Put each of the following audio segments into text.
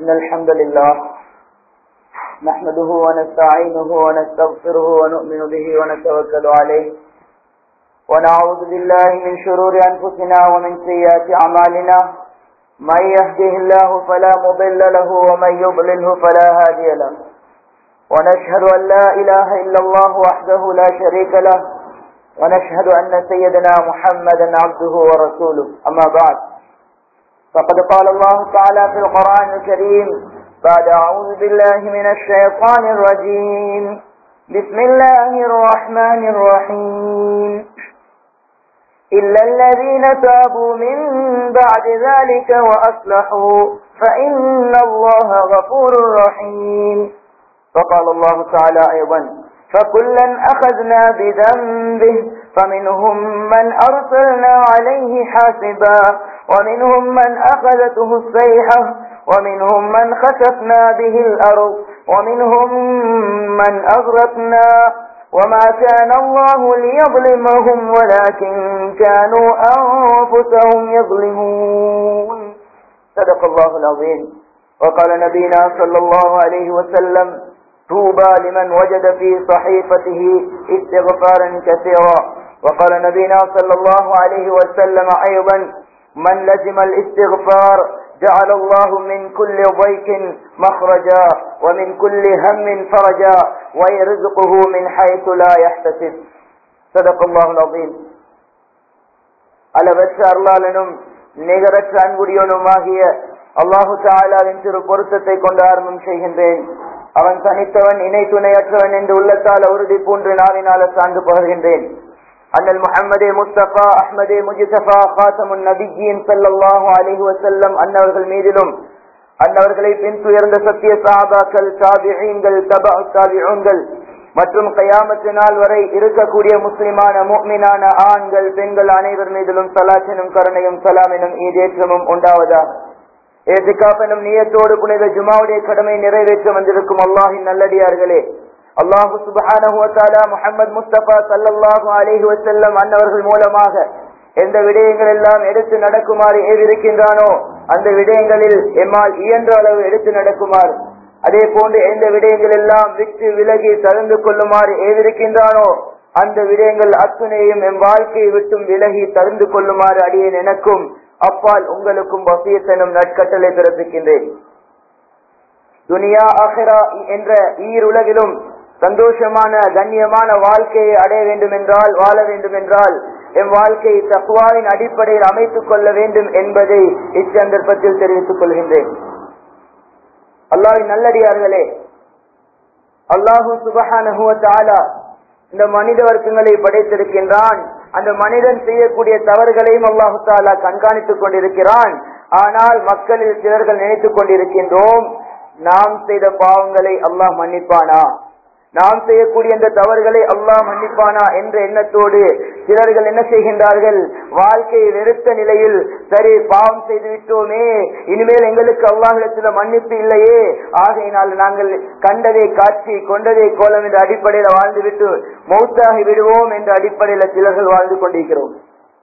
إن الحمد لله نحمده ونستعينه ونستغفره ونؤمن به ونتوكل عليه ونعوذ بالله من شرور أنفسنا ومن سيئات أعمالنا من يهده الله فلا مضل له ومن يضلله فلا هادي له ونشهد أن لا إله إلا الله وحده لا شريك له ونشهد أن سيدنا محمدا عبده ورسوله أما بعد فقد قال الله تعالى في القرآن الكريم بعد أعوذ بالله من الشيطان الرجيم بسم الله الرحمن الرحيم إلا الذين تابوا من بعد ذلك وأصلحوا فإن الله غفور رحيم فقال الله تعالى أيضا فكلا أخذنا بذنبه فمنهم من أرسلنا عليه حاسبا ومنهم من أخذته الصيحة ومنهم من خسفنا به الأرض ومنهم من أغرقنا وما كان الله ليظلمهم ولكن كانوا أنفسهم يظلمون صدق الله العظيم وقال نبينا صلى الله عليه وسلم طوبى لمن وجد في صحيفته استغفارا كثيرا وقال نبينا صلى الله عليه وسلم أيضا من لزم الاستغفار جعل الله من كل ضيق مخرجا ومن كل هم فرجا ويرزقه من حيث لا يحتسب صدق الله العظيم அளவற்ற அருளாளனும் நிகரற்ற அன்புடையவனுமாகிய அல்லாஹு தாலாவின் திரு பொருத்தத்தை கொண்டு ஆரம்பம் செய்கின்றேன் அவன் தனித்தவன் இணை துணையற்றவன் என்று உள்ளத்தால் உறுதி பூன்று நாவினால சார்ந்து பகர்கின்றேன் அண்ணல் முகமதே முஸ்தபா அஹ்மதே முஜிசபா காசமுன் நபிஜியின் சல்லாஹு அலிஹி வசல்லம் அன்னவர்கள் மீதிலும் அன்னவர்களை பின்துயர்ந்த சத்திய சாபாக்கள் சாபிகள் தபா சாபிகள் மற்றும் கயாமத்து நாள் வரை இருக்கக்கூடிய முஸ்லிமான முக்மினான ஆண்கள் பெண்கள் அனைவர் மீதிலும் சலாச்சனும் கருணையும் சலாமினும் ஈதேற்றமும் உண்டாவதா ஏசிகாப்பெனும் நியத்தோடு புனித ஜுமாவுடைய கடமை நிறைவேற்ற வந்திருக்கும் அல்லாஹின் நல்லடியார்களே அல்லாஹு சுபஹானஹுவத்தாலா முகமது முஸ்தபா சல்லாஹு அலிஹி வசல்லம் அன்னவர்கள் மூலமாக எந்த விடயங்கள் எல்லாம் எடுத்து நடக்குமாறு ஏவிருக்கின்றானோ அந்த விடயங்களில் எம்மால் இயன்ற அளவு எடுத்து நடக்குமாறு அதே போன்று எந்த விடயங்கள் எல்லாம் விட்டு விலகி தகுந்து கொள்ளுமாறு ஏவிருக்கின்றானோ அந்த விடயங்கள் அத்துணையும் என் வாழ்க்கையை விட்டும் விலகி தகுந்து கொள்ளுமாறு அடியேன் எனக்கும் அப்பால் உங்களுக்கும் வசியத்தனும் நட்கட்டளை பிறப்பிக்கின்றேன் துனியா அஹரா என்ற ஈருலகிலும் சந்தோஷமான கண்ணியமான வாழ்க்கையை அடைய வேண்டும் என்றால் வாழ வேண்டும் என்றால் என் வாழ்க்கையை தக்குவாவின் அடிப்படையில் அமைத்துக் கொள்ள வேண்டும் என்பதை இச்சந்தர்ப்பத்தில் தெரிவித்துக் கொள்கின்றேன் அல்லாவின் நல்லடியார்களே அல்லாஹூ சுபஹான இந்த மனித வர்க்கங்களை படைத்திருக்கின்றான் அந்த மனிதன் செய்யக்கூடிய தவறுகளையும் அல்லாஹு தாலா கண்காணித்துக் கொண்டிருக்கிறான் ஆனால் மக்களில் சிலர்கள் நினைத்துக் கொண்டிருக்கின்றோம் நாம் செய்த பாவங்களை அல்லாஹ் மன்னிப்பானா நாம் செய்யக்கூடிய இந்த தவறுகளை அல்லாஹ் மன்னிப்பானா என்ற எண்ணத்தோடு சிலர்கள் என்ன செய்கின்றார்கள் வாழ்க்கையை வெறுத்த நிலையில் சரி பாவம் செய்து விட்டோமே இனிமேல் எங்களுக்கு அல்லாஹிடத்துல மன்னிப்பு இல்லையே ஆகையினால் நாங்கள் கண்டதை காட்சி கொண்டதை கோலம் என்ற அடிப்படையில் வாழ்ந்து விட்டு மௌத்தாகி விடுவோம் என்ற அடிப்படையில் சிலர்கள் வாழ்ந்து கொண்டிருக்கிறோம்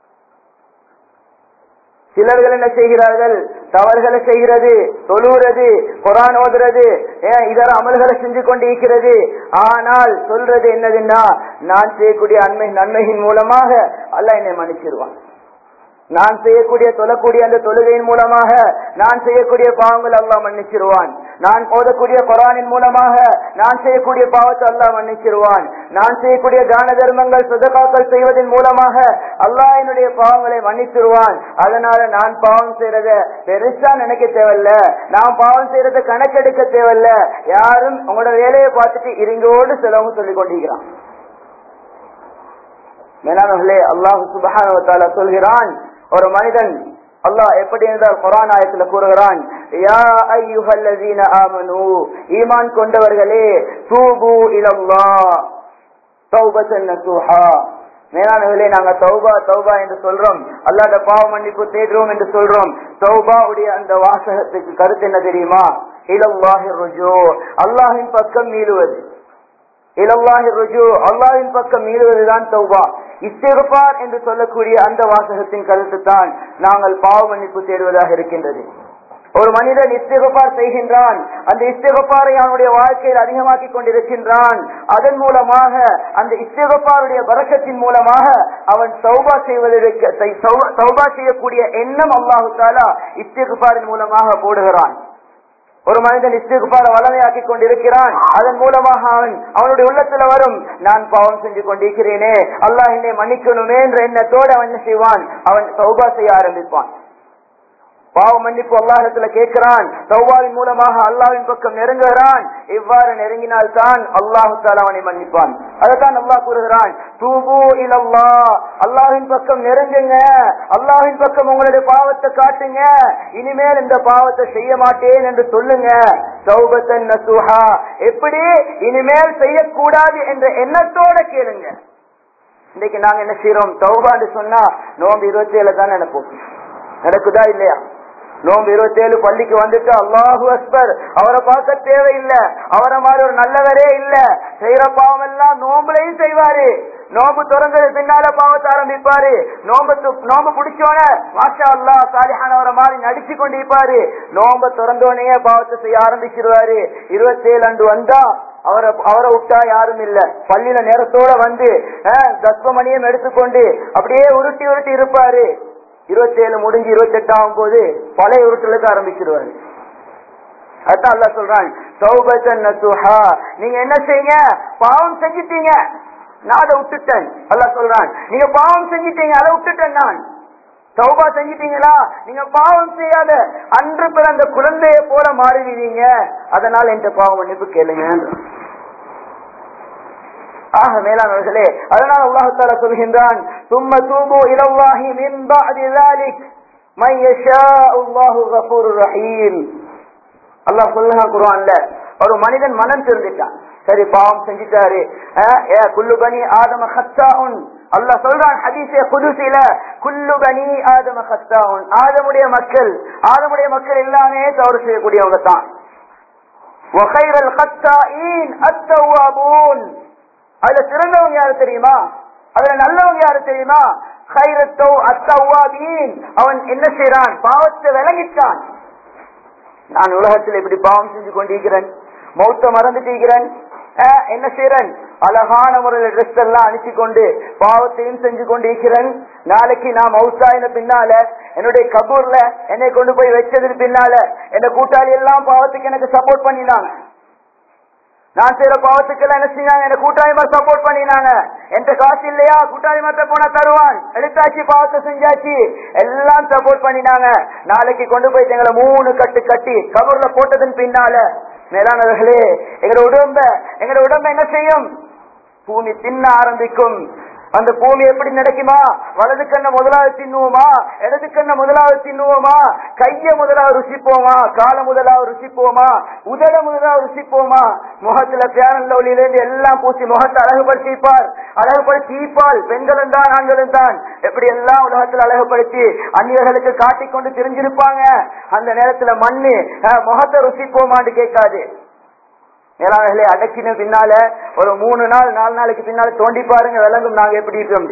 சிலர்கள் என்ன செய்கிறார்கள் தவறுகளை செய்கிறது தொழுகிறது குரான் ஓதுறது இதர அமல்களை செஞ்சு கொண்டிருக்கிறது ஆனால் சொல்றது என்னதுன்னா நான் செய்யக்கூடிய அண்மை நன்மையின் மூலமாக அல்ல என்னை மன்னிச்சிருவான் நான் செய்யக்கூடிய தொழக்கூடிய அந்த தொழுகையின் மூலமாக நான் செய்யக்கூடிய பாவங்கள் அல்லாஹ் மன்னிச்சிருவான் நான் ஓதக்கூடிய குரானின் மூலமாக நான் செய்யக்கூடிய பாவத்தை அல்லாஹ் மன்னிச்சிருவான் நான் செய்யக்கூடிய தான தர்மங்கள் சுதகாக்கள் செய்வதன் மூலமாக அல்லாஹ் என்னுடைய பாவங்களை மன்னிச்சிருவான் அதனால நான் பாவம் செய்யறத பெருசா நினைக்க தேவையில்ல நான் பாவம் செய்யறத கணக்கெடுக்க தேவையில்ல யாரும் உங்களோட வேலையை பார்த்துட்டு இருங்கோடு செலவும் சொல்லிக் கொண்டிருக்கிறான் மேலானவர்களே அல்லாஹு சுபஹான சொல்கிறான் ஒரு மனிதன் அல்லாஹ் எப்படி இருந்தால் குரான் ஆயத்துல கூறுகிறான் யா ஐயுஹல்லதீன ஆமனு ஈமான் கொண்டவர்களே தூபு இலல்லா தௌபத்தன் நசூஹா மேலானவர்களே நாங்க தௌபா தௌபா என்று சொல்றோம் அல்லாத பாவ மன்னிப்பு தேடுறோம் என்று சொல்றோம் தௌபா உடைய அந்த வாசகத்துக்கு கருத்து என்ன தெரியுமா இலல்லாஹி ருஜு அல்லாஹின் பக்கம் மீளுவது இலல்லாஹி ருஜு அல்லாஹின் பக்கம் மீறுவதுதான் தௌபா இஸ்திகுபார் என்று சொல்லக்கூடிய அந்த வாசகத்தின் கருத்து தான் நாங்கள் பாவ மன்னிப்பு தேடுவதாக இருக்கின்றது ஒரு மனிதன் இஸ்திகபார் செய்கின்றான் அந்த இஸ்திகபாரை அவனுடைய வாழ்க்கையில் அதிகமாக்கி கொண்டிருக்கின்றான் அதன் மூலமாக அந்த இஸ்திகபாருடைய வரக்கத்தின் மூலமாக அவன் சௌபா செய்வதற்கு சௌபா செய்யக்கூடிய எண்ணம் அல்லாஹு தாலா இஸ்திகபாரின் மூலமாக போடுகிறான் ஒரு மனிதன் இஸ்திகுபார வளமையாக்கி கொண்டிருக்கிறான் அதன் மூலமாக அவன் அவனுடைய உள்ளத்துல வரும் நான் பாவம் செஞ்சு கொண்டிருக்கிறேனே அல்லாஹ் என்னை மன்னிக்கணுமே என்ற எண்ணத்தோடு அவன் என்ன செய்வான் அவன் சௌபா செய்ய ஆரம்பிப்பான் பாவ மன்னிப்பு அல்லாஹத்துல கேட்கிறான் சௌபாவின் மூலமாக அல்லாவின் பக்கம் நெருங்குகிறான் இவ்வாறு நெருங்கினால் தான் அல்லாஹு தாலா அவனை மன்னிப்பான் அதைத்தான் அல்லாஹ் கூறுகிறான் தூபு இலல்லா அல்லாஹின் பக்கம் நெருங்குங்க அல்லாஹின் பக்கம் உங்களுடைய பாவத்தை காட்டுங்க இனிமேல் இந்த பாவத்தை செய்ய மாட்டேன் என்று சொல்லுங்க சௌபத்தன் நசுஹா எப்படி இனிமேல் செய்யக்கூடாது என்ற எண்ணத்தோட கேளுங்க இன்னைக்கு நாங்க என்ன செய்யறோம் தௌபான்னு சொன்னா நோம்பு இருபத்தி ஏழு தான் நினைப்போம் நடக்குதா இல்லையா நோம்பு இருபத்தி ஏழு பள்ளிக்கு வந்துட்டு அல்லாஹு அஸ்பர் அவரை பார்க்க தேவையில்லை அவரை மாதிரி ஒரு நல்லவரே இல்ல செய்யற பாவம் எல்லாம் நோம்புலையும் செய்வாரு நோம்பு திறந்தது பின்னால பாவத்தை ஆரம்பிப்பாரு நோம்பு நோம்பு பிடிச்சோன மாஷா அல்லா சாலிஹானவரை மாதிரி நடிச்சு கொண்டு இருப்பாரு நோம்ப திறந்தோடனே பாவத்தை செய்ய ஆரம்பிச்சிருவாரு இருபத்தி ஏழு அன்று வந்தா அவரை அவரை விட்டா யாரும் இல்ல பள்ளியில நேரத்தோட வந்து தஸ்வமணியம் எடுத்துக்கொண்டு அப்படியே உருட்டி உருட்டி இருப்பாரு இருபத்தி ஏழு முடிஞ்சு இருபத்தி எட்டு ஆகும் போது பழைய உருட்டலுக்கு ஆரம்பிச்சிருவாரு அதான் அல்ல சொல்றான் சௌபத்தன் நசுஹா நீங்க என்ன செய்யுங்க பாவம் செஞ்சிட்டீங்க நான் அதை விட்டுட்டேன் அல்ல சொல்றான் நீங்க பாவம் செஞ்சிட்டீங்க அதை விட்டுட்டேன் நான் சௌபா செஞ்சிட்டீங்களா நீங்க பாவம் செய்யாத அன்று பிறந்த குழந்தைய போல மாறிடுவீங்க அதனால என்ற பாவம் மன்னிப்பு கேளுங்க ஆக மேலானவர்களே அதனால் அல்லாஹு தாலா சொல்கின்றான் சும்ம தூபு இலல்லாஹி மின் பஅதி ذلك من يشاء الله غفور رحيم அல்லாஹ் சொல்லுங்க குர்ஆன்ல ஒரு மனிதன் மனம் திருந்திட்டான் சரி பாவம் செஞ்சிட்டாரு ஏ குல்லு பனி ஆதம ஹத்தாஉன் அல்லாஹ் சொல்றான் ஹதீஸே குதுசில குல்லு பனி ஆதம ஹத்தாஉன் ஆதமுடைய மக்கள் ஆதமுடைய மக்கள் எல்லாமே தவறு செய்யக்கூடியவங்க தான் وخير الخطائين التوابون அதுல சிறந்தவங்க யாரு தெரியுமா அதுல நல்லவங்க யாரு தெரியுமா கைரத்தோ அத்தவாபீன் அவன் என்ன செய்யறான் பாவத்தை விளங்கிட்டான் நான் உலகத்தில் இப்படி பாவம் செஞ்சு கொண்டிருக்கிறேன் மௌத்த மறந்துட்டிருக்கிறேன் என்ன செய்யறேன் அழகான முறையில் ட்ரெஸ் எல்லாம் அனுப்பி கொண்டு பாவத்தையும் செஞ்சு கொண்டிருக்கிறேன் நாளைக்கு நான் மவுத்தாயின பின்னால என்னுடைய கபூர்ல என்னை கொண்டு போய் வச்சதுக்கு பின்னால என் கூட்டாளி எல்லாம் பாவத்துக்கு எனக்கு சப்போர்ட் பண்ணினாங்க நான் செய்யற பாவத்துக்கெல்லாம் என்ன செஞ்சாங்க என்ன கூட்டாளிமா சப்போர்ட் பண்ணினாங்க என்ற காசு இல்லையா கூட்டாளிமாட்ட போனா தருவான் எடுத்தாச்சு பாவத்தை செஞ்சாச்சு எல்லாம் சப்போர்ட் பண்ணினாங்க நாளைக்கு கொண்டு போய் எங்களை மூணு கட்டு கட்டி கபூர்ல போட்டதன் பின்னால மேலானவர்களே எங்களோட உடம்ப எங்களோட உடம்ப என்ன செய்யும் பூமி தின்ன ஆரம்பிக்கும் அந்த பூமி எப்படி நடக்குமா வலது கண்ண முதலாவது தின்னுவோமா இடது கண்ண முதலாவது தின்னுவோமா கைய முதலாவது ருசிப்போமா கால முதலாவது ருசிப்போமா உதட முதலாவது ருசிப்போமா முகத்துல பேரன் லவுலில இருந்து எல்லாம் பூசி முகத்தை அழகுபடுத்திப்பார் அழகுபடுத்திப்பால் பெண்களும் தான் ஆண்களும் தான் எப்படி எல்லாம் உலகத்துல அழகுபடுத்தி அந்நியர்களுக்கு காட்டிக்கொண்டு தெரிஞ்சிருப்பாங்க அந்த நேரத்துல மண்ணு முகத்தை ருசிப்போமான்னு கேட்காது மேலாளர்களை அடக்கின பின்னால ஒரு மூணு நாள் நாலு நாளைக்கு பின்னால தோண்டி பாருங்க விளங்கும் நாங்க எப்படி இருக்கோம்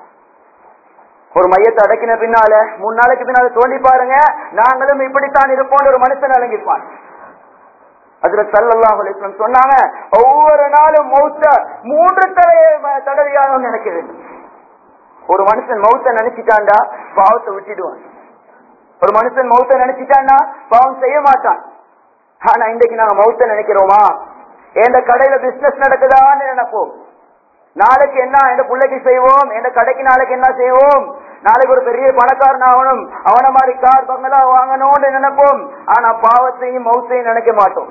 ஒரு மையத்தை அடக்கின பின்னால மூணு நாளைக்கு பின்னால தோண்டி பாருங்க நாங்களும் இப்படித்தான் இருப்போம் ஒரு மனுஷன் விளங்கிப்பான் அதுல சல்லாஹ் சொன்னாங்க ஒவ்வொரு நாளும் மௌத்த மூன்று தலையை தடவையாக நினைக்க வேண்டும் ஒரு மனுஷன் மௌத்த நினைச்சிட்டாண்டா பாவத்தை விட்டுடுவான் ஒரு மனுஷன் மௌத்த நினைச்சிட்டான்னா பாவம் செய்ய மாட்டான் ஆனா இன்றைக்கு நாங்க மௌத்த நினைக்கிறோமா எந்த கடையில பிசினஸ் நடக்குதான்னு நினைப்போம் நாளைக்கு என்ன எந்த பிள்ளைக்கு செய்வோம் எந்த கடைக்கு நாளைக்கு என்ன செய்வோம் நாளைக்கு ஒரு பெரிய பணக்காரன் ஆகணும் அவன மாதிரி கார் பங்களா வாங்கணும்னு நினைப்போம் ஆனா பாவத்தையும் மௌத்தையும் நினைக்க மாட்டோம்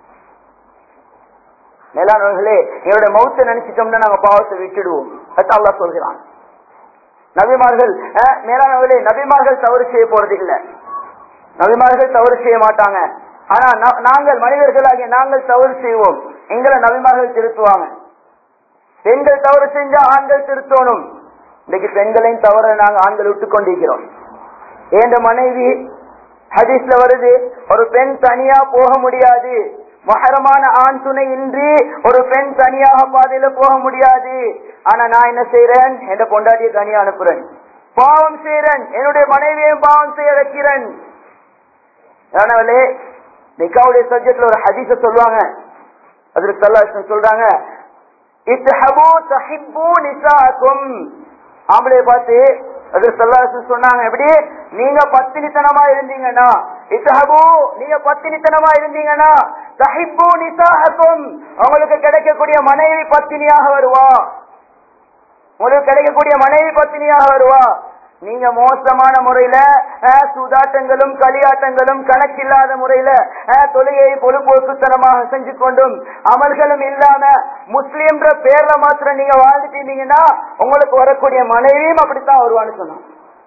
மேலானவர்களே எங்களுடைய மௌத்தை நினைச்சிட்டோம்னா நாங்க பாவத்தை விட்டுடுவோம் அல்லா சொல்கிறான் நபிமார்கள் மேலானவர்களே நபிமார்கள் தவறு செய்ய போறது இல்ல நபிமார்கள் தவறு செய்ய மாட்டாங்க ஆனா நாங்கள் மனிதர்களாகிய நாங்கள் தவறு செய்வோம் எங்களை நபிமார்கள் திருத்துவாங்க பெண்கள் தவறு செஞ்சா ஆண்கள் திருத்தணும் இன்னைக்கு பெண்களையும் தவற நாங்க ஆண்கள் விட்டு கொண்டிருக்கிறோம் ஏந்த மனைவி ஹதீஸ்ல வருது ஒரு பெண் தனியா போக முடியாது மகரமான ஆண் துணை இன்றி ஒரு பெண் தனியாக பாதையில போக முடியாது ஆனா நான் என்ன செய்யறேன் என்ற பொண்டாட்டியை தனியா அனுப்புறேன் பாவம் செய்யறேன் என்னுடைய மனைவியையும் பாவம் செய்ய வைக்கிறேன் ஏனாவலே நிக்காவுடைய சப்ஜெக்ட்ல ஒரு ஹதீஸ சொல்லுவாங்க அதுல சல்லா சொல்றாங்க இத்ஹபு தஹிப்பு நிசாக்கும் ஆம்பளைய பார்த்து அது சல்லாசு சொன்னாங்க எப்படி நீங்க பத்தினித்தனமா இருந்தீங்கன்னா இத்ஹபு நீங்க பத்தினித்தனமா இருந்தீங்கன்னா தஹிப்பு நிசாஹக்கும் உங்களுக்கு கிடைக்கக்கூடிய மனைவி பத்தினியாக வருவா உங்களுக்கு கிடைக்கக்கூடிய மனைவி பத்தினியாக வருவா நீங்க மோசமான முறையில அஹ், சூதாட்டங்களும் களியாட்டங்களும் கணக்கில்லாத முறையில அஹ், தொழுகையை பொழுப்போக்குத்தனமாக செஞ்சு கொண்டும் அமல்களும் இல்லாம முஸ்லீம்ன்ற பேர்ல மாத்திரம் நீங்க வாழ்ந்துட்டு இருந்தீங்கன்னா உங்களுக்கு வரக்கூடிய மனைவியும் அப்படித்தான் வருவான்னு சொன்னான்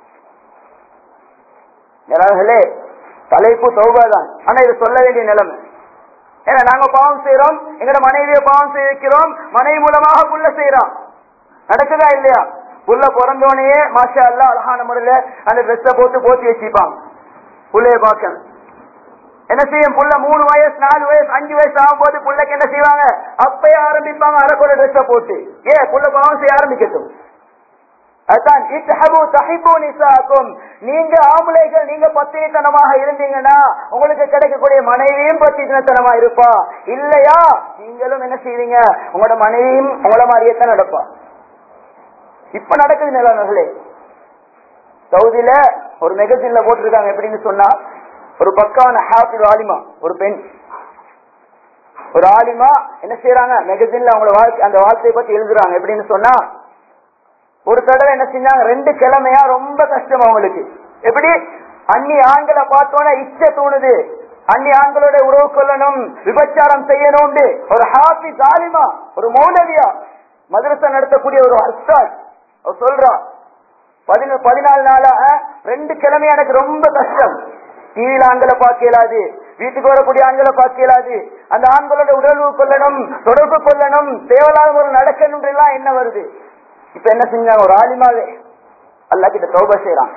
யாராவது தலைப்பு சௌபா தான் ஆனா இது சொல்ல வேண்டிய நிலைமை ஏன்னா நாங்க பாவம் செய்யறோம் எங்கட மனைவியை பாவம் செய்ய வைக்கிறோம் மனைவி மூலமாக புள்ள செய்யறோம் நடக்குதா இல்லையா புள்ள பிறந்தோடனே மாஷா அல்லா அழகான முறையில அந்த ட்ரெஸ்ஸ போட்டு போத்தி வச்சுப்பாங்க புள்ளைய பார்க்க என்ன செய்யும் புள்ள மூணு வயசு நாலு வயசு அஞ்சு வயசு ஆகும் போது புள்ளைக்கு என்ன செய்வாங்க அப்பயே ஆரம்பிப்பாங்க அரக்கோட ட்ரெஸ்ஸ போட்டு ஏ புள்ள பாவம் செய்ய ஆரம்பிக்கட்டும் அதான் இத்ஹபு தஹிபு நிசாக்கும் நீங்க ஆம்பளைகள் நீங்க பத்தினித்தனமாக இருந்தீங்கன்னா உங்களுக்கு கிடைக்கக்கூடிய மனைவியும் பத்தினித்தனமா இருப்பா இல்லையா நீங்களும் என்ன செய்வீங்க உங்களோட மனைவியும் உங்கள மாதிரியே தான் நடப்பா இப்ப நடக்குது நிலவர்களே சவுதியில ஒரு மெகசின்ல போட்டிருக்காங்க எப்படின்னு சொன்னா ஒரு பக்கான ஹாஃபில் ஆலிமா ஒரு பெண் ஒரு ஆலிமா என்ன செய்யறாங்க மெகசின்ல அவங்களோட வாழ்க்கை அந்த வாழ்க்கையை பத்தி எழுதுறாங்க எப்படின்னு சொன்னா ஒரு தடவை என்ன செஞ்சாங்க ரெண்டு கிழமையா ரொம்ப கஷ்டம் அவங்களுக்கு எப்படி அன்னி ஆண்களை பார்த்தோன்னே இச்சை தோணுது அன்னி ஆண்களோட உறவு கொள்ளணும் விபச்சாரம் செய்யணும்னு ஒரு ஹாப்பி ஜாலிமா ஒரு மௌலவியா மதரசா நடத்தக்கூடிய ஒரு அஸ்தாத் அவர் சொல்றா பதின பதினாலு நாளா ரெண்டு கிழமை எனக்கு ரொம்ப கஷ்டம் டிவியில ஆண்களை பார்க்க இயலாது வீட்டுக்கு வரக்கூடிய ஆண்களை பார்க்க இயலாது அந்த ஆண்களோட உணர்வு கொள்ளணும் தொடர்பு கொள்ளணும் தேவையில்லாத ஒரு நடக்கணும் எல்லாம் என்ன வருது இப்ப என்ன செஞ்சாங்க ஒரு ஆலிமாவே அல்லா கிட்ட தௌபா செய்யறாங்க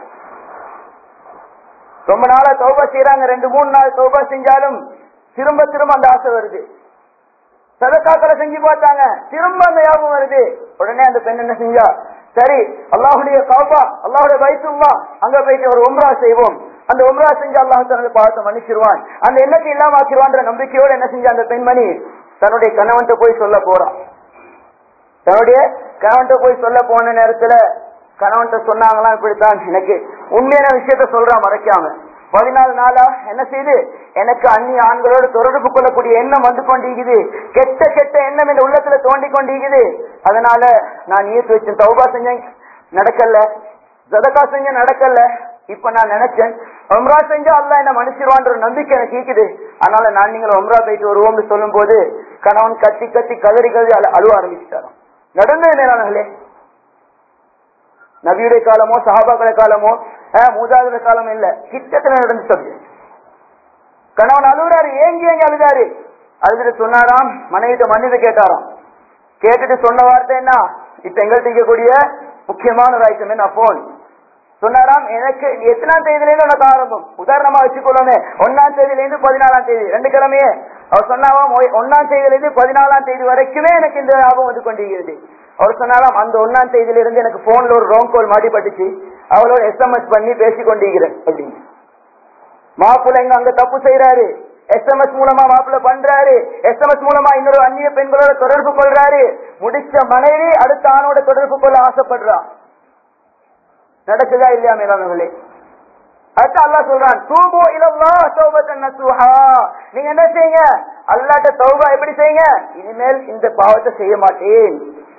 ரொம்ப நாளா தௌபா செய்யறாங்க ரெண்டு மூணு நாள் தௌபா செஞ்சாலும் திரும்ப திரும்ப அந்த ஆசை வருது சதக்காக்களை செஞ்சு பார்த்தாங்க திரும்ப அந்த ஞாபகம் வருது உடனே அந்த பெண் என்ன செஞ்சா சரி அல்லாஹுடைய காபா அல்லாஹுடைய வயசுமா அங்க போயிட்டு ஒரு உம்ரா செய்வோம் அந்த உம்ரா செஞ்சு அல்லாஹ் தனது பாவத்தை மன்னிச்சிருவான் அந்த எண்ணத்தை இல்லாம ஆக்கிடுவான்ற நம்பிக்கையோட என்ன செஞ்சா அந்த பெண்மணி தன்னுடைய கணவன்கிட்ட போய் சொல்ல போறான் தன்னுடைய கணவன்கிட்ட போய் சொல்ல போன நேரத்துல கணவன்கிட்ட சொன்னாங்களாம் இப்படித்தான் எனக்கு உண்மையான விஷயத்த சொல்றான் மறைக்காம பதினாலு நாளா என்ன செய்து எனக்கு அந்நிய ஆண்களோடு தொடர்பு கொள்ளக்கூடிய எண்ணம் வந்து கொண்டிருக்குது கெட்ட கெட்ட எண்ணம் இந்த உள்ளத்துல தோண்டி கொண்டிருக்குது அதனால நான் நியத்து வச்சேன் தௌபா செஞ்சேன் நடக்கல ஜதகா செஞ்சேன் நடக்கல இப்ப நான் நினைச்சேன் ஒம்ரா செஞ்சா அல்ல என்ன மன்னிச்சிருவான்ற ஒரு நம்பிக்கை எனக்கு இருக்குது அதனால நான் நீங்கள் ஒம்ரா போயிட்டு வருவோம்னு சொல்லும் போது கணவன் கத்தி கத்தி கதறி கதறி அழு- அழுவ ஆரம்பிச்சிட்டாராம் நடந்தது மேலானங்களே நபியுடைய காலமோ சஹாபாக்கள காலமோ அஹ், மூதாதையர் காலமோ இல்ல கிட்டத்துல நடந்த சப்ஜெக்ட் கணவன் அழுகுறாரு ஏங்கி ஏங்கி அழுதாரு அழுதுட்டு சொன்னாராம் மனைவிட்ட மன்னிப்பு கேட்டாராம் கேட்டுட்டு சொன்ன வார்த்தை என்ன இப்ப எங்கள்கிட்ட இருக்கக்கூடிய முக்கியமான ஒரு ஐட்டம் என்ன போன் சொன்னாராம் எனக்கு எத்தனாம் தேதியில இருந்து உனக்கு ஆரம்பம் உதாரணமா வச்சுக்கொள்ளுமே ஒன்னாம் தேதியில இருந்து பதினாலாம் தேதி ரெண்டு கிழமையே அவர் சொன்னாராம் ஒ- ஒன்னாம் தேதியில இருந்து பதினாலாம் தேதி வரைக்குமே எனக்கு இந்த ஞாபகம் வந்து கொண்டிருக்கிறது அவர் சொன்னாராம் அந்த ஒன்னாம் தேதியில இருந்து எனக்கு போன்ல ஒரு ரோங் கால் மாட்டிப்பட்டுச்சு அவளோட எஸ்எம்எஸ் பண்ணி பேசி கொண்டிருக்கிறேன் அப்படின்னு மாப்பிள்ளை எங்க அங்க தப்பு செய்யறாரு எஸ்எம்எஸ் மூலமா மாப்பிள்ளை பண்றாரு எஸ்எம்எஸ் மூலமா இன்னொரு அந்நிய பெண்களோட தொடர்பு கொள்றாரு முடிச்ச மனைவி அடுத்த ஆணோட தொடர்பு கொள்ள ஆசைப்படுறான் நடக்குதா இல்லையா மேலானவர்களே அடுத்து அல்லாஹ் சொல்றான் தூபு இலல்லா தௌபத்தன் நசூஹா நீங்க என்ன செய்யுங்க அல்லாட்ட தௌபா எப்படி செய்யுங்க இனிமேல் இந்த பாவத்தை செய்ய மாட்டேன்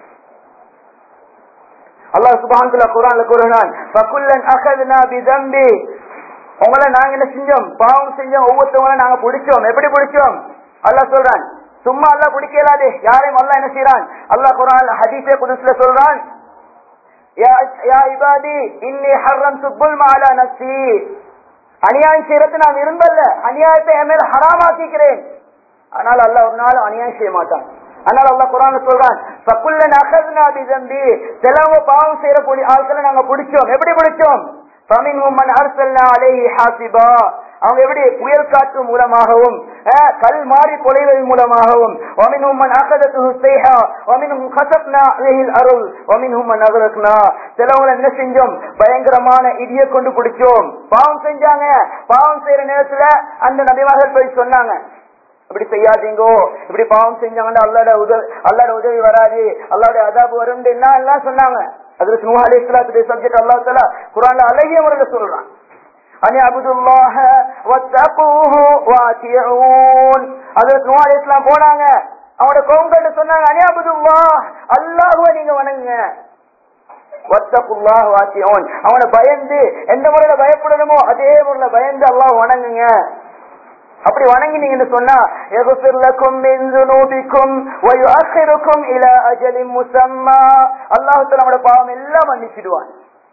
அல்லாஹ் சுபான்குல குரான்ல கூறுகிறான் ஃபகுல்லன் அகதுனா பிதம்பி உங்களை நாங்க என்ன செஞ்சோம் பாவம் செஞ்சோம் ஒவ்வொருத்தவங்களும் நாங்க பிடிச்சோம் எப்படி பிடிச்சோம் அல்லாஹ் சொல்றான் சும்மா அல்லாஹ் பிடிக்கலாதே யாரையும் அல்லாஹ் என்ன செய்யறான் அல்லாஹ் குரான் ஹதீஸே குதுஸ்ல சொல்றான் யா யா இபாதி இன்னி ஹர்ரம்து துல்ம அலா நஃப்ஸி அநியாயம் செய்யறது நான் விரும்பல அநியாயத்தை என் மேல ஹராமாக்கிக்கிறேன் ஆனால் அல்லாஹ் ஒரு நாள் அநியாயம் செய்ய மாட்டான் ஆனால் அல்லாஹ் குரான் சொல்றான் ஃபக்குல்ல நகர்னா பிதம்பி சிலவங்க பாவம் செய்யக்கூடிய ஆட்களை நாங்க பிடிச்சோம் எப்படி பிடிச்சோம் ஃபமின்ஹும் மன் அர்சல்னா அலைஹி ஹாசிபா அவங்க எப்படி புயல் காற்று மூலமாகவும் அஹ், கல் மாறி பொழிவதன் மூலமாகவும் ومنهم من أخذته الصيحة ومنهم خسفنا به الأرض ومنهم من أغرقنا சிலவங்க என்ன செஞ்சோம் பயங்கரமான இடிய கொண்டு பிடிச்சோம் பாவம் செஞ்சாங்க பாவம் செய்யற நேரத்துல அந்த நபிமார்கள் போய் சொன்னாங்க இப்படி செய்யாதீங்கோ இப்படி பாவம் செஞ்சாங்கன்னா அல்லாட உதவி அல்லாட உதவி வராது அல்லாட அதாபு வரும் எல்லாம் எல்லாம் சொன்னாங்க அதுக்கு நூஹ் அலி இஸ்லாத்துடைய சப்ஜெக்ட் அல்லா தலா குரான்ல அழகிய முறையில சொல்றான் அனி அபுதுல்லாஹ வத்தகூஹு வாத்தியூன் அதுக்கு நூஹ் அலி இஸ்லாம் போனாங்க அவனோட கோங்கள்ட்ட சொன்னாங்க அனி அபுதுல்லாஹ் அல்லாஹ்வை நீங்க வணங்குங்க வத்தகுல்லாஹ் வாத்தியூன் அவனை பயந்து எந்த முறையில பயப்படணுமோ அதே முறையில பயந்து அல்லாஹ் வணங்குங்க அப்படி வணங்கினீங்கன்னு சொன்னா எகுஃபிர் லக்கும் மின் ذُنُوبِكُمْ وَيُؤَخِّرُكُمْ إِلَى أَجَلٍ مُّسَمًّى அல்லாஹ் தஆலா நம்மட பாவம் எல்லாம் மன்னிச்சிடுவான்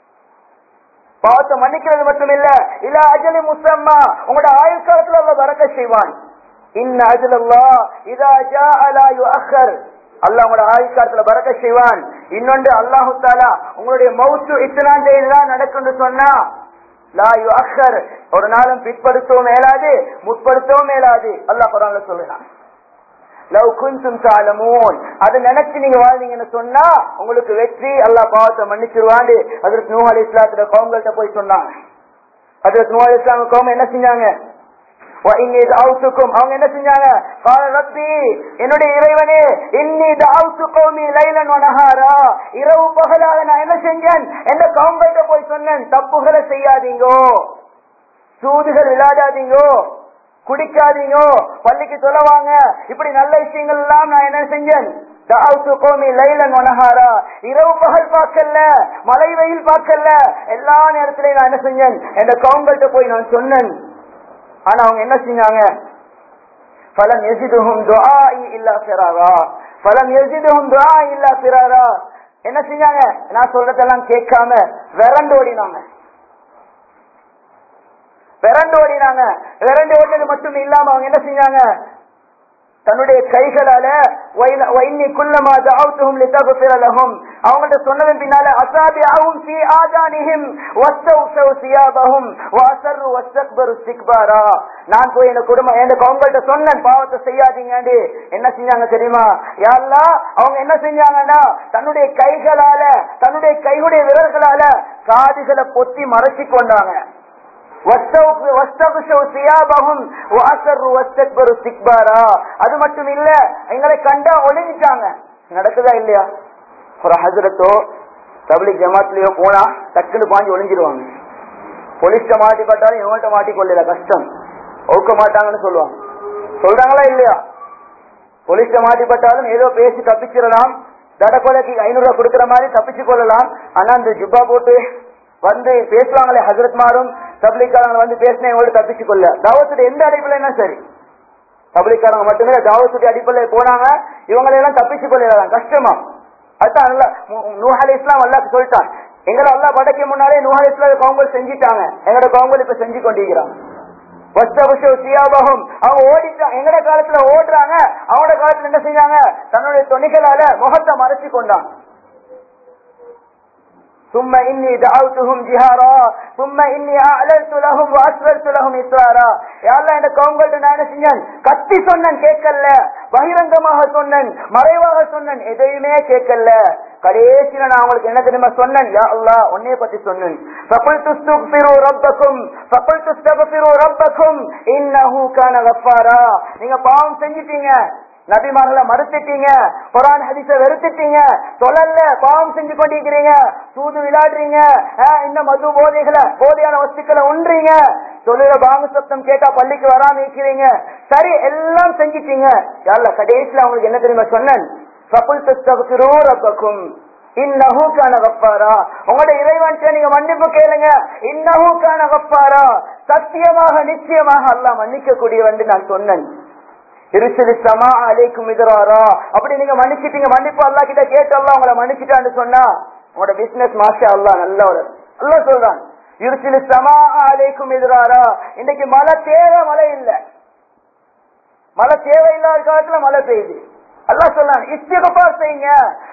பாவத்தை மன்னிக்கிறது மட்டும் இல்ல இல்ல அஜலி முசம்மா உங்களோட ஆயுள் காலத்துல அல்லாஹ் பரக்க செய்வான் இன்ன அஜலல்லா இதா ஜாஅ லா யுஅக்கர் அல்லாஹ் உங்களோட ஆயுள் காலத்துல பரக்க செய்வான் இன்னொன்று அல்லாஹு தாலா உங்களுடைய மௌத்து இத்தனாம் தேதி தான் நடக்கும்னு சொன்னா லா யுஅக்கர் ஒரு நாளும் பிற்படுத்தவும் மேலாது முற்படுத்தவும் மேலாது அல்லாஹ் குரான்ல சொல்லுறான் லவ் குந்தும் தாலமூன் அதை நினைச்சு நீங்க வாழ்ந்தீங்கன்னு சொன்னா உங்களுக்கு வெற்றி அல்லாஹ் பாவத்தை மன்னிச்சிருவாண்டு அதற்கு நூஹ் அலி இஸ்லாத்துல கவுங்கள்ட்ட போய் சொன்னாங்க அதற்கு நூஹ் அலி இஸ்லாம் கவுங்க என்ன செஞ்சாங்க وإني دعوتكم அவங்க என்ன செஞ்சாங்க قال ربي என்னுடைய இறைவனே இன்னி دعوت قومي ليلا ونهارا இரவு பகலாக நான் என்ன செஞ்சேன் என்ன கவுங்கள்ட்ட போய் சொன்னேன் தப்புகளை செய்யாதீங்கோ சூதுகள் விளையாடாதீங்கோ குடிக்காதீங்கோ பள்ளிக்கு தொலைவாங்க இப்படி நல்ல விஷயங்கள் எல்லாம் நான் என்ன செஞ்சேன் தாவுத்து கோமி லைலன் வனஹாரா இரவு பகல் பார்க்கல மழை வெயில் பார்க்கல எல்லா நேரத்திலையும் நான் என்ன செஞ்சேன் என் கவுங்கள்ட்ட போய் நான் சொன்னேன் ஆனா அவங்க என்ன செஞ்சாங்க பலம் எசிதுகும் துஆஇ இல்லா பிராரா பலம் எசிதுகும் துஆஇ இல்லா பிராரா என்ன செஞ்சாங்க நான் சொல்றதெல்லாம் கேட்காம விரண்டு ஓடினாங்க விரண்டு ஓடினாங்க விரண்டு ஓடினது மட்டும் இல்லாம அவங்க என்ன செஞ்சாங்க தன்னுடைய கைகளால வைல- வைன்னி குல்லமா தஅவுத்துஹும் லிதக்ஃபிர லஹும் அவங்கள்ட்ட சொன்னதன் பின்னால அசாபிஅஹும் ஃபீ ஆதானிஹிம் வஸ்தௌசௌ சியாபஹும் வஅஸர்ரு வஸ்தக்பரு இஸ்திக்பாரா நான் போய் என் குடும்பம் என் அவங்கள்ட்ட சொன்னேன் பாவத்தை செய்யாதீங்கன்னு என்ன செஞ்சாங்க தெரியுமா யா அல்லாஹ் அவங்க என்ன செஞ்சாங்கன்னா தன்னுடைய கைகளால தன்னுடைய கையுடைய விரல்களால காதுகளை பொத்தி மறைச்சு கொண்டாங்க வஸ்தௌ- வஸ்தகுஷௌ சியாபஹும் வஅஸர்ரு வஸ்தக்பரு இஸ்திக்பாரா. அது மட்டும் இல்ல எங்களை கண்டா ஒளிஞ்சிட்டாங்க நடக்குதா இல்லையா ஒரு ஹசரத்தோ தபிலிக் ஜமாத்லயோ போனா டக்குன்னு பாஞ்சு ஒளிஞ்சிருவாங்க போலீஸ்ட மாட்டி பட்டாலும் இவங்கள்ட்ட மாட்டி கொள்ளல கஷ்டம் ஒழுக்க மாட்டாங்கன்னு சொல்லுவாங்க சொல்றாங்களா இல்லையா போலீஸ்ட மாட்டி பட்டாலும் ஏதோ பேசி தப்பிச்சிடலாம் தடக்கொலைக்கு ஐநூறு ரூபாய் கொடுக்கிற மாதிரி தப்பிச்சு கொள்ளலாம் ஆனா அந்த ஜுப்பா போட்டு வந்து பேசுவாங்களே ஹசரத் மாரும் தபிலிக்காரங்க வந்து பேசினா இவங்களோட தப்பிச்சு கொள்ள தாவத்துடைய எந்த அடிப்படையில என்ன சரி தபிலிக்காரங்க மட்டுமே தாவத்துடைய அடிப்படையில போனாங்க இவங்களை எல்லாம் தப்பிச்சு கொள்ளலாம் கஷ்டமா அதுதான் அல்ல நூஹாலி இஸ்லாம் அல்லாஹ் சொல்லிட்டான் எங்களை அல்லாஹ் படைக்க முன்னாலே நூஹாலி இஸ்லாம் கவுங்கல் செஞ்சிட்டாங்க எங்களோட கவுங்கல் இப்ப செஞ்சு கொண்டிருக்கிறாங்க வஸ்தபுஷு சியாபகம் அவங்க ஓடிட்டாங்க எங்கட காலத்துல ஓடுறாங்க அவங்களோட காலத்துல என்ன செஞ்சாங்க தன்னுடைய துணிகளால முகத்தை மறைச்சு கொண்டாங்க ثم إني دعوتهم جهارا ثم إني أعلنت لهم وأسررت لهم إسرارا يا الله இந்த கவுங்கள்ட்ட நான் என்ன செஞ்சேன் கத்தி சொன்னேன் கேட்கல பகிரங்கமாக சொன்னேன் மறைவாக சொன்னேன் எதையுமே கேட்கல கடைசியில நான் உங்களுக்கு என்ன தெரியுமா சொன்னேன் யா அல்லாஹ் உன்னைய பத்தி சொன்னேன் فقلت استغفروا ربكم فقلت استغفروا ربكم انه كان غفارا நீங்க பாவம் செஞ்சிட்டீங்க நபிமார்களை மறுத்துட்டீங்க குரான் ஹதீஸ வெறுத்துட்டீங்க சொல்லல பாவம் செஞ்சு கொண்டிருக்கிறீங்க சூது விளையாடுறீங்க ஆஹ், இந்த மது போதைகளை போதையான வஸ்துக்களை உண்றீங்க சொல்லுற பாங்கு சத்தம் கேட்டா பள்ளிக்கு வராம இருக்கிறீங்க சரி எல்லாம் செஞ்சிட்டீங்க யாழ்ல கடைசியில அவங்களுக்கு என்ன தெரியுமா சொன்னேன் சப்புல் தஸ்தகுரு ரப்பக்கும் இன்னஹு கான கப்பாரா உங்களோட இறைவன் நீங்க மன்னிப்பு கேளுங்க இன்னஹு கான கப்பாரா சத்தியமாக நிச்சயமாக அல்லாஹ் மன்னிக்க கூடியவன் நான் சொன்னேன் இருசலி சமா அலைக்கும் எதிராரா அப்படி நீங்க மன்னிச்சிட்டீங்க மன்னிப்பு அல்லா கிட்ட கேட்டு அல்லா உங்களை மன்னிச்சிட்டான்னு சொன்னா உங்களோட பிசினஸ் மாஷா அல்லா நல்ல ஒரு அல்லா சொல்றான் இருசிலி சமா அலைக்கும் எதிராரா இன்னைக்கு மழை தேவை மழை இல்ல மழை தேவையில்லாத காலத்துல மழை பெய்யுது அல்லாஹ் சொல்றான் இஸ்திகபார் செய்யுங்க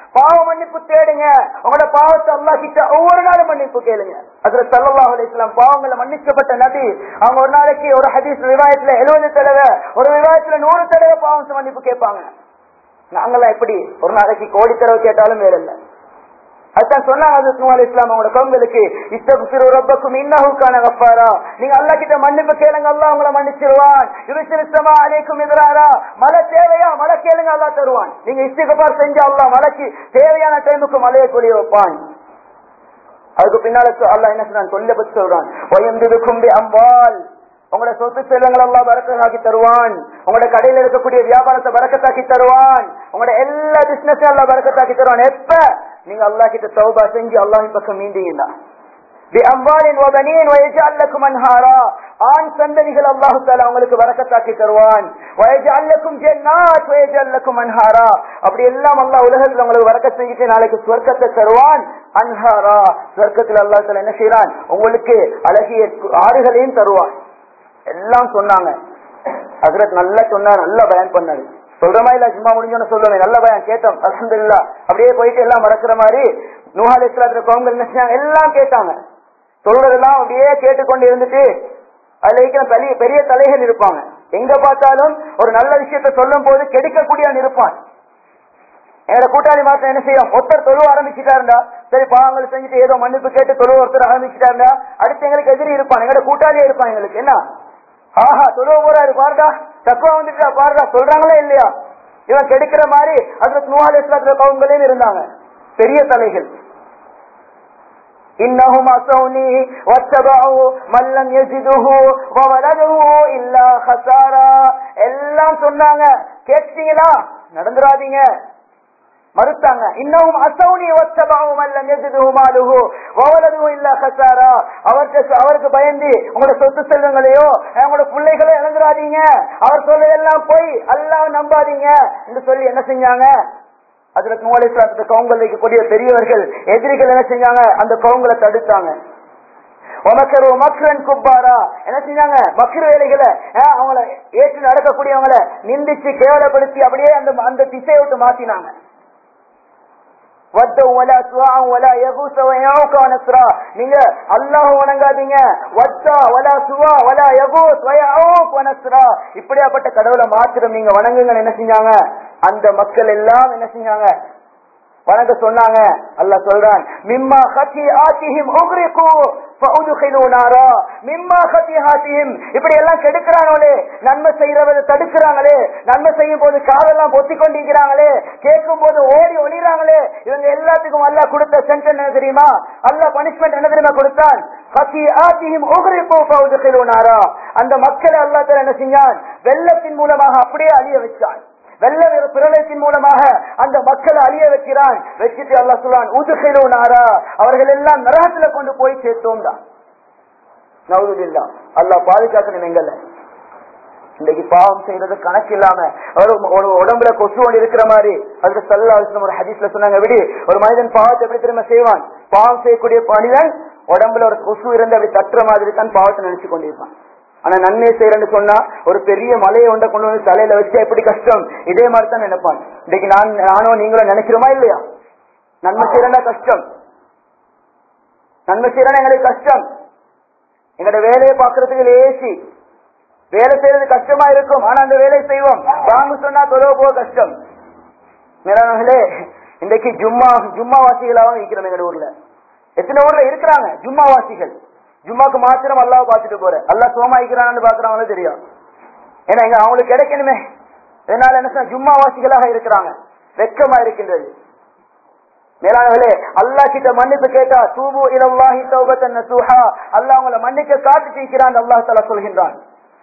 பாவ மன்னிப்பு தேடுங்க உங்களோட பாவத்தை அல்லா கிட்ட ஒவ்வொரு நாளும் மன்னிப்பு கேளுங்க அதுல சல்லல்லாஹு அலைஹி வஸல்லம் பாவங்களை மன்னிக்கப்பட்ட நபி அவங்க ஒரு நாளைக்கு ஒரு ஹதீஸ் விவாயத்துல எழுபது தடவை ஒரு விவாயத்துல நூறு தடவை பாவம் மன்னிப்பு கேட்பாங்க நாங்கெல்லாம் எப்படி ஒரு நாளைக்கு கோடி தடவை கேட்டாலும் வேற இல்லை அதுதான் சொன்னாங்க ஹஜ்ரத் நூஹ் அலைஹிஸ் ஸலாம் அவங்களோட கவுங்களுக்கு இஸ்தக்ஃபிரு ரப்பக்கும் இன்னஹு கான கஃபாரா நீங்க அல்லாஹ் கிட்ட மன்னிப்பு கேளுங்க அல்லாஹ் உங்களை மன்னிச்சிருவான் யுரிசில் ஸமா அலைக்கும் இத்ராரா மழை தேவையா மழை கேளுங்க அல்லாஹ் தருவான் நீங்க இஸ்திக்ஃபார் செஞ்சா அல்லாஹ் மழைக்கு தேவையான டைமுக்கு மழையை கொடிய வைப்பான் அதுக்கு பின்னால சொ- அல்லாஹ் என்ன சொன்னான் சொல்ல பத்தி சொல்றான் வயம்பிதுக்கும் பி அம்வால் உங்களோட சொத்து செல்வங்கள் எல்லாம் பறக்கத்தாக்கி தருவான் உங்களோட கடையில இருக்கக்கூடிய வியாபாரத்தை பறக்கத்தாக்கி தருவான் உங்களோட எல்லா பிசினஸ் எல்லாம் பறக்கத்தாக்கி தருவான் எப்ப நீங்க அல்லாஹ் கிட்ட தௌபா செஞ்சு அல்லாஹின் பக்கம் மீண்டீங்கன்னா بأموال وبنين ويجعل لكم أنهارا ஆண் சந்ததிகள் அல்லாஹு தாலா உங்களுக்கு வரக்கத்தாக்கி தருவான் ويجعل لكم جنات ويجعل لكم أنهارا அப்படி எல்லாம் அல்லாஹ் உலகத்துல உங்களுக்கு வரக்க செஞ்சுட்டு நாளைக்கு சொர்க்கத்தை தருவான் அன்ஹாரா சொர்க்கத்துல அல்லாஹ் தாலா என்ன செய்யறான் உங்களுக்கு அழகிய ஆறுகளையும் தருவான் எல்லாம் சொன்னாங்க ஹசரத் நல்லா சொன்னார் நல்லா பயன் பண்ணாரு சொல்றமா இல்ல சும்மா முடிஞ்சோன்னு சொல்லுவேன் நல்ல பயம் கேட்டோம் அல்ஹம்துலில்லாஹ் அப்படியே போயிட்டு எல்லாம் மறக்கிற மாதிரி நூஹால் இஸ்லாத்துல கவுங்க என்ன செஞ்சாங்க எல்லாம் கேட்டாங்க சொல்றதெல்லாம் அப்படியே கேட்டுக்கொண்டு இருந்துட்டு அதுல இருக்கிற பெரிய பெரிய தலைகள் இருப்பாங்க எங்க பார்த்தாலும் ஒரு நல்ல விஷயத்த சொல்லும் போது கெடுக்கக்கூடியவன் இருப்பான் என்னோட கூட்டாளி மாசம் என்ன செய்யும் ஒருத்தர் தொழுவ ஆரம்பிச்சுட்டாருண்டா சரி பாவங்கள் செஞ்சுட்டு ஏதோ மன்னிப்பு கேட்டு தொழுவ ஒருத்தர் ஆரம்பிச்சுட்டாருண்டா அடுத்து எங்களுக்கு எதிரி இருப்பான் எங்களோட கூட்டாளியே இருப்பான் எங்களுக்கு என்ன ஆஹா தொழுவ போறாரு பாருடா தக்குவா வந்துட்டா பாருடா சொல்றாங்களே இல்லையா இவன் கெடுக்கிற மாதிரி அதுல நூவால் இஸ்லாத்துல கவுங்களே இருந்தாங்க பெரிய தலைகள் إنهم عصوني واتبعوا من لم يزده وولده إلا خسارا எல்லாம் சொன்னாங்க கேட்டீங்களா நடந்துராதீங்க மறுத்தாங்க இன்னும் அசௌனி வத்தபாவும் அல்ல நெஜது மாலுகு வவலதும் இல்ல கசாரா அவருக்கு அவருக்கு பயந்து உங்களோட சொத்து செல்வங்களையோ உங்களோட பிள்ளைகளோ இழந்துடாதீங்க அவர் சொல்றதெல்லாம் போய் அல்லாஹ் நம்பாதீங்க என்று சொல்லி என்ன செஞ்சாங்க அதுல நூலேஸ்வரத்து கவுங்கல் வைக்கக்கூடிய பெரியவர்கள் எதிரிகள் என்ன செஞ்சாங்க அந்த கவுங்களை தடுத்தாங்க உமக்கரு மக்ரன் குப்பாரா என்ன செஞ்சாங்க மக்ர வேலைகளை அஹ், அவங்கள ஏற்று நடக்கக்கூடியவங்கள நிந்திச்சு கேவலப்படுத்தி அப்படியே அந்த அந்த திசையை விட்டு மாத்தினாங்க வத்தம் வலா சுவாம் வலா யகூச வயௌக வனஸ்ரா நீங்க அல்லாஹ் வணங்காதீங்க வத்தா வலா சுவா வலா யகூஸ் வயௌக வனஸ்ரா இப்படியாப்பட்ட கடவுளை மாத்திரம் நீங்க வணங்குங்க என்ன செஞ்சாங்க அந்த மக்கள் எல்லாம் என்ன செஞ்சாங்க வணங்க சொன்னாங்க அல்லாஹ் சொல்றான் மிம்மா கத்தி ஆத்திஹிம் உக்ரிகு ஃபஉதுகிலு நாரா மிம்மா கத்தி ஆத்திஹிம் இப்படி எல்லாம் கெடுக்கிறாங்களே நன்மை செய்யறவரை தடுக்கிறாங்களே நன்மை செய்யும் போது காதெல்லாம் பொத்தி கொண்டிருக்கிறாங்களே கேட்கும் போது ஓடி ஒளிறாங்களே இவங்க எல்லாத்துக்கும் அல்லாஹ் கொடுத்த சென்டென்ஸ் என்ன தெரியுமா அல்லாஹ் பனிஷ்மெண்ட் என்ன தெரியுமா கொடுத்தான் கத்தி ஆத்திஹிம் உக்ரிகு ஃபஉதுகிலு நாரா அந்த மக்களை அல்லாஹ் தஆலா என்ன செஞ்சான் வெள்ளத்தின் மூலமாக அப்படியே அழிய வச்சான் வெள்ள பிரளயத்தின் மூலமாக அந்த மக்களை அழிய வைக்கிறான் வச்சுட்டு அல்லா சொல்றான் உதுகிலோ நாரா அவர்கள் எல்லாம் நரகத்துல கொண்டு போய் சேர்த்தோம் தான் நவுதுல்லா அல்லாஹ் பாதுகாக்கணும் எங்கல்ல இன்னைக்கு பாவம் செய்யறது கணக்கு இல்லாம ஒரு ஒரு உடம்புல கொசு ஒன்று இருக்கிற மாதிரி அதுக்கு சல்லா ஒரு ஹதீஸ்ல சொன்னாங்க விடி ஒரு மனிதன் பாவத்தை எப்படி திரும்ப செய்வான் பாவம் செய்யக்கூடிய மனிதன் உடம்புல ஒரு கொசு இருந்து அப்படி தட்டுற மாதிரி தான் பாவத்தை நினைச்சு கொண்டிருப்பான் ஆனா நன்மை செய்யறேன்னு சொன்னா ஒரு பெரிய மலையை ஒன்றை கொண்டு வந்து தலையில வச்சா எப்படி கஷ்டம் இதே மாதிரி தான் நினைப்பான் இன்னைக்கு நான் நானும் நீங்களும் நினைக்கிறோமா இல்லையா நன்மை செய்யறா கஷ்டம் நன்மை செய்யறா எங்களுக்கு கஷ்டம் எங்களோட வேலையை பாக்குறதுக்கு லேசி வேலை செய்யறது கஷ்டமா இருக்கும் ஆனா அந்த வேலையை செய்வோம் வாங்க சொன்னா தொலைவு போக கஷ்டம் மேலானவர்களே இன்றைக்கு ஜும்மா ஜும்மா வாசிகளாக இருக்கிறோம் எங்க ஊர்ல எத்தனை ஊர்ல இருக்கிறாங்க ஜும்மா வாசிகள் ஜும்மாக்கு மாத்திரம் அல்லாஹ் பார்த்துட்டு போற அல்லாஹ் சோமாய்க்கிறான்னு பாக்குறவங்களும் தெரியும் ஏன்னா இங்க அவங்களுக்கு கிடைக்கணுமே இதனால என்ன சொன்னா ஜும்மா வாசிகளாக இருக்கிறாங்க வெக்கமா இருக்கின்றது மேலானவர்களே அல்லாஹ் கிட்ட மன்னிப்பு கேட்டா தூபு இலல்லாஹி தௌபத்தன் நசூஹா அல்லாஹ் அவங்கள மன்னிக்க காத்து தீக்கிறான் அல்லாஹ் தஆலா சொல்கின்றான்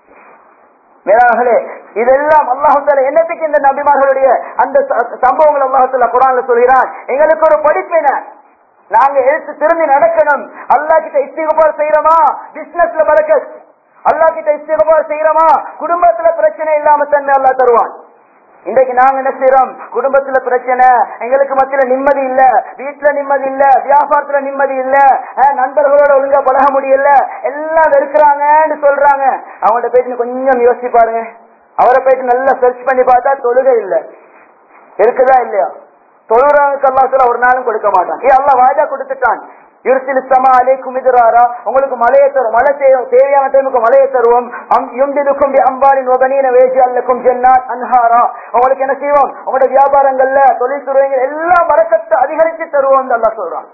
மேலானவர்களே இதெல்லாம் அல்லாஹால என்னத்துக்கு இந்த நபிமார்களுடைய அந்த ச- சம்பவங்கள் அல்லாஹால குரான்ல சொல்கிறான் எங்களுக்கு ஒரு படிப்பின நாங்க எடுத்து திரும்பி நடக்கணும் அல்லாஹ் கிட்ட இஸ்திகபார் செய்யறோமா பிசினஸ்ல பறக்கத் அல்லாஹ் கிட்ட இஸ்திகபார் செய்யறோமா குடும்பத்துல பிரச்சனை இல்லாம தன்மை அல்லாஹ் தருவான் இன்றைக்கு நாங்க என்ன செய்யறோம் குடும்பத்துல பிரச்சனை எங்களுக்கு மத்தியில நிம்மதி இல்ல வீட்டுல நிம்மதி இல்ல வியாபாரத்துல நிம்மதி இல்ல அஹ், நண்பர்களோட ஒழுங்கா பழக முடியல எல்லாம் வெறுக்கிறாங்கன்னு சொல்றாங்க அவங்கள்ட்ட போயிட்டு கொஞ்சம் யோசிச்சு பாருங்க அவரை போயிட்டு நல்லா சர்ச் பண்ணி பார்த்தா தொழுகை இல்ல இருக்குதா இல்லையா தொழுறவனுக்கு அல்லாஹ் ஒரு நாளும் கொடுக்க மாட்டான் ஏ அல்லாஹ் வாய்தா கொடுத்துட்டான் யுர்சில் சமா அலைக்கும் மிதுராரா உங்களுக்கு மழையை தரும் மழை செய்யும் தேவையான டைமுக்கு மழையை தருவோம் அம் யும்திதுக்கும் பி அம்பாலின் வபனீன வேஜி அல்லக்கும் ஜன்னாத் அன்ஹாரா உங்களுக்கு என்ன செய்வோம் உங்களோட வியாபாரங்கள்ல தொழில்துறைகள் எல்லாம் மரக்கத்தை அதிகரித்து தருவோம் அல்லாஹ் சொல்றான்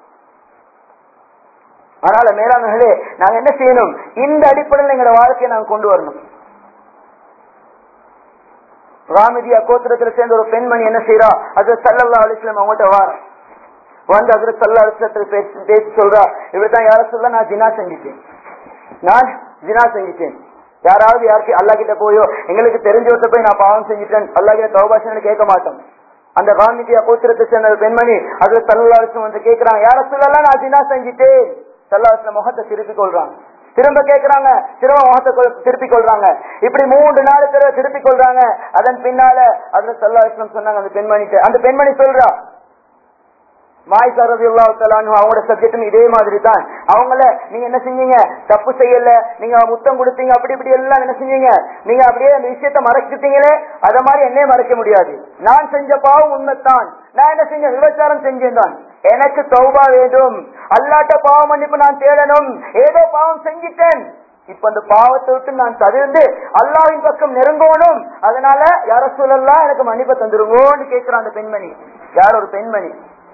அதனால மேலானர்களே நாங்க என்ன செய்யணும் இந்த அடிப்படையில் எங்களோட வாழ்க்கையை நாங்க கொண்டு வரணும் ராமிதியா கோத்திரத்துல சேர்ந்த ஒரு பெண்மணி என்ன செய்யறா அது சல்லல்லா அலிஸ்லாம் அவங்ககிட்ட வார வந்து அதுல சல்லா அலிஸ்லத்துல பேசி பேசி சொல்றா இப்படித்தான் யார சொல்ல நான் ஜினா செஞ்சுட்டேன் நான் ஜினா செஞ்சுட்டேன் யாராவது யாருக்கு அல்லா கிட்ட போயோ எங்களுக்கு தெரிஞ்சவர்கிட்ட போய் நான் பாவம் செஞ்சுட்டேன் அல்லா கிட்ட தௌபாஷன் கேட்க மாட்டோம் அந்த ராமிதியா கோத்திரத்தை சேர்ந்த ஒரு பெண்மணி அதுல சல்லா அலிஸ்லம் வந்து கேட்கிறாங்க யார சொல்லலாம் நான் ஜினா செஞ்சுட்டேன் சல்லா அலிஸ்லம் முகத்தை திருப்பி கொள்றாங்க திரும்ப கேக்குறாங்க திரும்ப முகத்தை கொள்- திருப்பிக் கொள்றாங்க இப்படி மூன்று நாலு தடவை திருப்பிக் கொள்றாங்க அதன் பின்னால அதுல சல்லா இஸ்லாம் சொன்னாங்க அந்த பெண்மணிக்கு அந்த பெண்மணி சொல்றா மாய் சரதி அவங்களோட சப்ஜெக்டும் இதே மாதிரி தான் அவங்கள நீங்க என்ன செஞ்சீங்க தப்பு செய்யல நீங்க முத்தம் கொடுத்தீங்க அப்படி இப்படி எல்லாம் என்ன செஞ்சீங்க நீங்க அப்படியே அந்த விஷயத்த மறைச்சிட்டீங்களே அத மாதிரி என்னைய மறைக்க முடியாது நான் செஞ்ச பாவம் உண்மைத்தான் நான் என்ன செஞ்சேன் விபச்சாரம் செஞ்சேன் தான் எனக்கு தௌபா வேண்டும் அல்லாட்ட பாவம் மன்னிப்பு நான் தேடணும் ஏதோ பாவம் செஞ்சிட்டேன் இப்ப அந்த பாவத்தை விட்டு நான் தவிர்ந்து அல்லாவின் பக்கம் நெருங்கணும் அதனால யார சொல்லலாம் எனக்கு மன்னிப்பை தந்துருங்கோன்னு கேட்கிறான் அந்த பெண்மணி யார் ஒரு பெண்மணி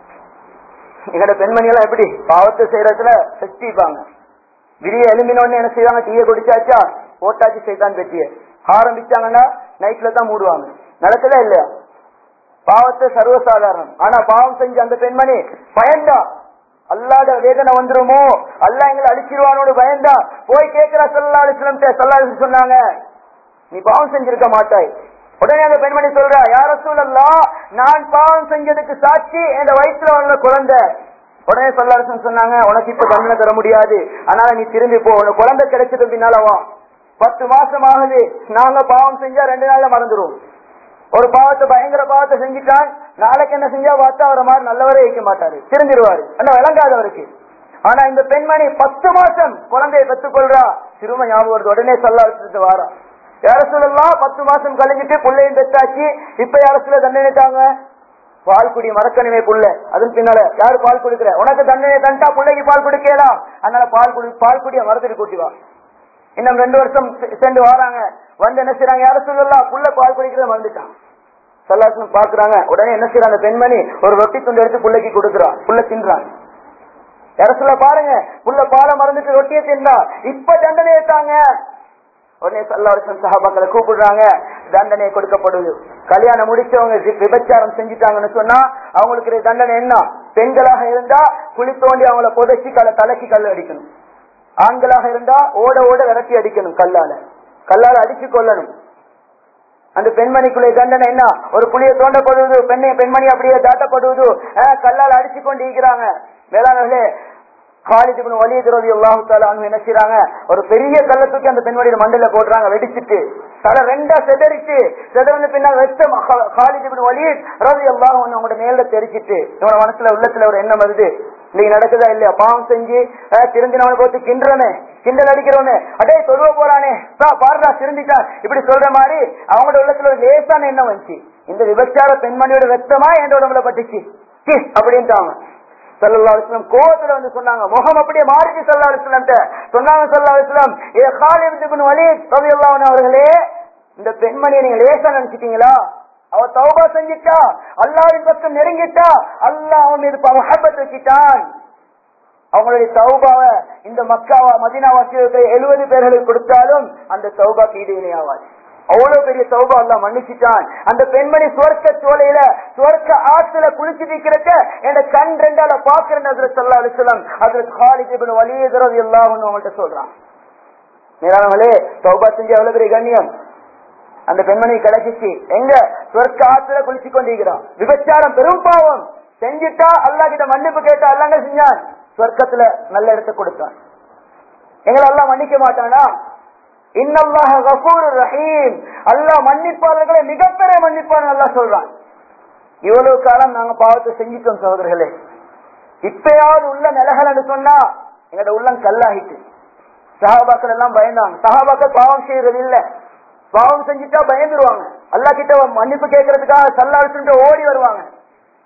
எங்கட பெண்மணி எல்லாம் எப்படி பாவத்தை செய்யறதுல செச்சிப்பாங்க விடிய எலும்பினோன்னு என்ன செய்வாங்க டீயை குடிச்சாச்சா ஓட்டாச்சு செய்தான் வெட்டிய ஆரம்பிச்சாங்கன்னா நைட்ல தான் மூடுவாங்க நடக்கல இல்லையா பாவத்தை சர்வசாதாரணம் ஆனா பாவம் செஞ்ச அந்த பெண்மணி பயந்தா அல்லாத வேதனை வந்துருமோ அல்லா எங்களை அழிச்சிருவானோடு பயந்தா போய் கேட்கிற சல்லா அலிஸ்லம் சல்லா அலிஸ்லம் சொன்னாங்க நீ பாவம் செஞ்சிருக்க மாட்டாய் உடனே அந்த பெண்மணி சொல்றா யார சூழல்லா நான் பாவம் செஞ்சதுக்கு சாட்சி என் வயிற்றுல வந்த குழந்தை உடனே சொல்லாரசன் சொன்னாங்க உனக்கு இப்ப தண்டனை தர முடியாது அதனால நீ திரும்பி போ உனக்கு குழந்தை கிடைச்சது பின்னால வா பத்து மாசம் ஆகுது நாங்க பாவம் செஞ்சா ரெண்டு நாள்ல மறந்துடும் ஒரு பாவத்தை பயங்கர பாவத்தை செஞ்சுட்டான் நாளைக்கு என்ன செஞ்சா பார்த்தா அவரை மாதிரி நல்லவரே வைக்க மாட்டாரு திரும்பிடுவாரு ஆனா விளங்காதவருக்கு ஆனா இந்த பெண்மணி பத்து மாசம் குழந்தையை பெற்றுக்கொள்றா திரும்ப ஞாபகம் வருது உடனே சொல்ல அழைச்சிட்டு வாரா யார சொல்லலாம் பத்து மாசம் கழிஞ்சிட்டு பிள்ளையும் பெற்றாச்சு இப்ப யார சொல்ல தண்டனை தாங்க பால் குடி மறக்கணுமே புள்ள அதன் பின்னால யாரு பால் குடிக்கிற உனக்கு தண்டனை தண்டா பிள்ளைக்கு பால் குடிக்கலாம் அதனால பால் குடி பால் குடிய மரத்துக்கு கூட்டி வா இன்னும் ரெண்டு வருஷம் செ- சென்று வராங்க வந்து என்ன செய்றாங்க யார சொல்லலாம் புள்ள பால் குடிக்கிறத மறந்துட்டான் சல்லாசனம் பாக்குறாங்க உடனே என்ன செய்யறாங்க பெண்மணி ஒரு ரொட்டி துண்டு எடுத்து புள்ளைக்கு கொடுக்குறான் புள்ள தின்றான் யார சொல்ல பாருங்க புள்ள பாலை மறந்துட்டு ரொட்டியை தின்றா இப்ப தண்டனை ஏத்தாங்க உடனே சல்லா வருஷம் சஹாபாக்களை கூப்பிடுறாங்க தண்டனை கொடுக்கப்படுது கல்யாணம் முடிச்சவங்க வி- விபச்சாரம் செஞ்சுட்டாங்கன்னு சொன்னா அவங்களுக்கு இது தண்டனை என்ன பெண்களாக இருந்தா குழி தோண்டி அவங்கள புதைச்சி கல்ல தலைக்கு கல் அடிக்கணும் ஆண்களாக இருந்தா ஓட ஓட விரட்டி அடிக்கணும் கல்லால கல்லால அடிச்சு கொள்ளணும் அந்த பெண்மணிக்குள்ளே தண்டனை என்ன ஒரு புளிய தோண்டப்படுவது பெண்ணை பெண்மணி அப்படியே தாட்டப்படுவது அஹ், கல்லால் அடிச்சு கொண்டு இருக்கிறாங்க வேளாண்களே காலித் இப்னு வலீத் ரலியல்லாஹு தஆலா அன்ஹு என்ன செய்றாங்க ஒரு பெரிய கல்லை தூக்கி அந்த பெண்மணியோட மண்டையில போடுறாங்க வெடிச்சிட்டு தலை ரெண்டா செதறிட்டு செதறந்து பின்னால் வெச்ச காலித் இப்னு வலீத் ரலியல்லாஹு அன்ஹு அவங்களோட மேல தெரிச்சிட்டு இவனோட மனசுல உள்ளத்துல ஒரு எண்ணம் வருது இன்னைக்கு நடக்குதா இல்லையா பாவம் செஞ்சு அஹ், திருந்தினவனை பார்த்து கிண்டுறனே கிண்டல் அடிக்கிறவனே அடே சொல்லுவ போறானே பா, பாருடா திருந்திட்டான் இப்படி சொல்ற மாதிரி அவங்களோட உள்ளத்துல ஒரு லேசான எண்ணம் வந்துச்சு இந்த விபச்சார பெண்மணியோட ரத்தமா என் உடம்புல பட்டுச்சு சி, அப்படின்ட்டாங்க சல்லா அலிஸ்லாம் கோவத்துல வந்து சொன்னாங்க முகம் அப்படியே மாறிச்சு சல்லா அலிஸ்லாம் சொன்னாங்க சல்லா அலிஸ்லாம் ஏ காலித் இப்னு வலீத் ரலியல்லாஹு அன்ஹு அவர்களே இந்த பெண்மணியை நீங்க லேசா நினைச்சிட்டீங்களா அவ தௌபா செஞ்சிட்டா அல்லாவின் பக்கம் நெருங்கிட்டா அல்லாஹ் அவன் மீது முஹப்பத் வச்சிட்டான் அவங்களுடைய தௌபாவை இந்த மக்காவா மதினா வாசிகளுக்கு எழுபது பேர்களுக்கு கொடுத்தாலும் அந்த தௌபாக்கு ஈடு இணையாவாது அவ்வளவு பெரிய தௌபா அல்லாஹ் மன்னிச்சிட்டான் அந்த பெண்மணி சுவர்க்க சோலையில சுவர்க்க ஆத்துல குளிச்சு நிக்கிறக்க என் கண் ரெண்டால பாக்குறேன் அதுல சொல்லா அலிசலாம் அதுல காலித் இப்னு வலீத் ரலியல்லாஹு அன்ஹு அவங்கள்ட்ட சொல்றான் மேலானவளே தௌபா செஞ்சு எவ்வளவு பெரிய கண்ணியம் அந்த பெண்மணி கிடைச்சிச்சு எங்க சொர்க்க ஆத்துல குளிச்சு கொண்டிருக்கிறான் விபச்சாரம் பெரும் பாவம் செஞ்சுட்டா அல்லாஹ் கிட்ட மன்னிப்பு கேட்டா அல்லாங்க செஞ்சான் சொர்க்கத்துல நல்ல இடத்தை கொடுத்தான் எங்களை அல்லாஹ் மன்னிக்க மாட்டானா இன்னல்லாஹ கஃபூர் ரஹீம் அல்லாஹ் மன்னிப்பாளர்களை மிகப்பெரிய மன்னிப்பான் அல்லாஹ் சொல்றான் இவ்வளவு காலம் நாங்க பாவத்தை செஞ்சிட்டோம் சகோதரர்களே இப்பயாவது உள்ள நிலகலன்னு சொன்னா எங்களோட உள்ளம் கல்லாகிட்டு சஹாபாக்கள் எல்லாம் பயந்தாங்க சஹாபாக்கள் பாவம் செய்யறது இல்ல பாவம் செஞ்சுட்டா பயந்துருவாங்க அல்லா கிட்ட மன்னிப்பு கேட்கறதுக்காக சல்லாசன் ஓடி வருவாங்க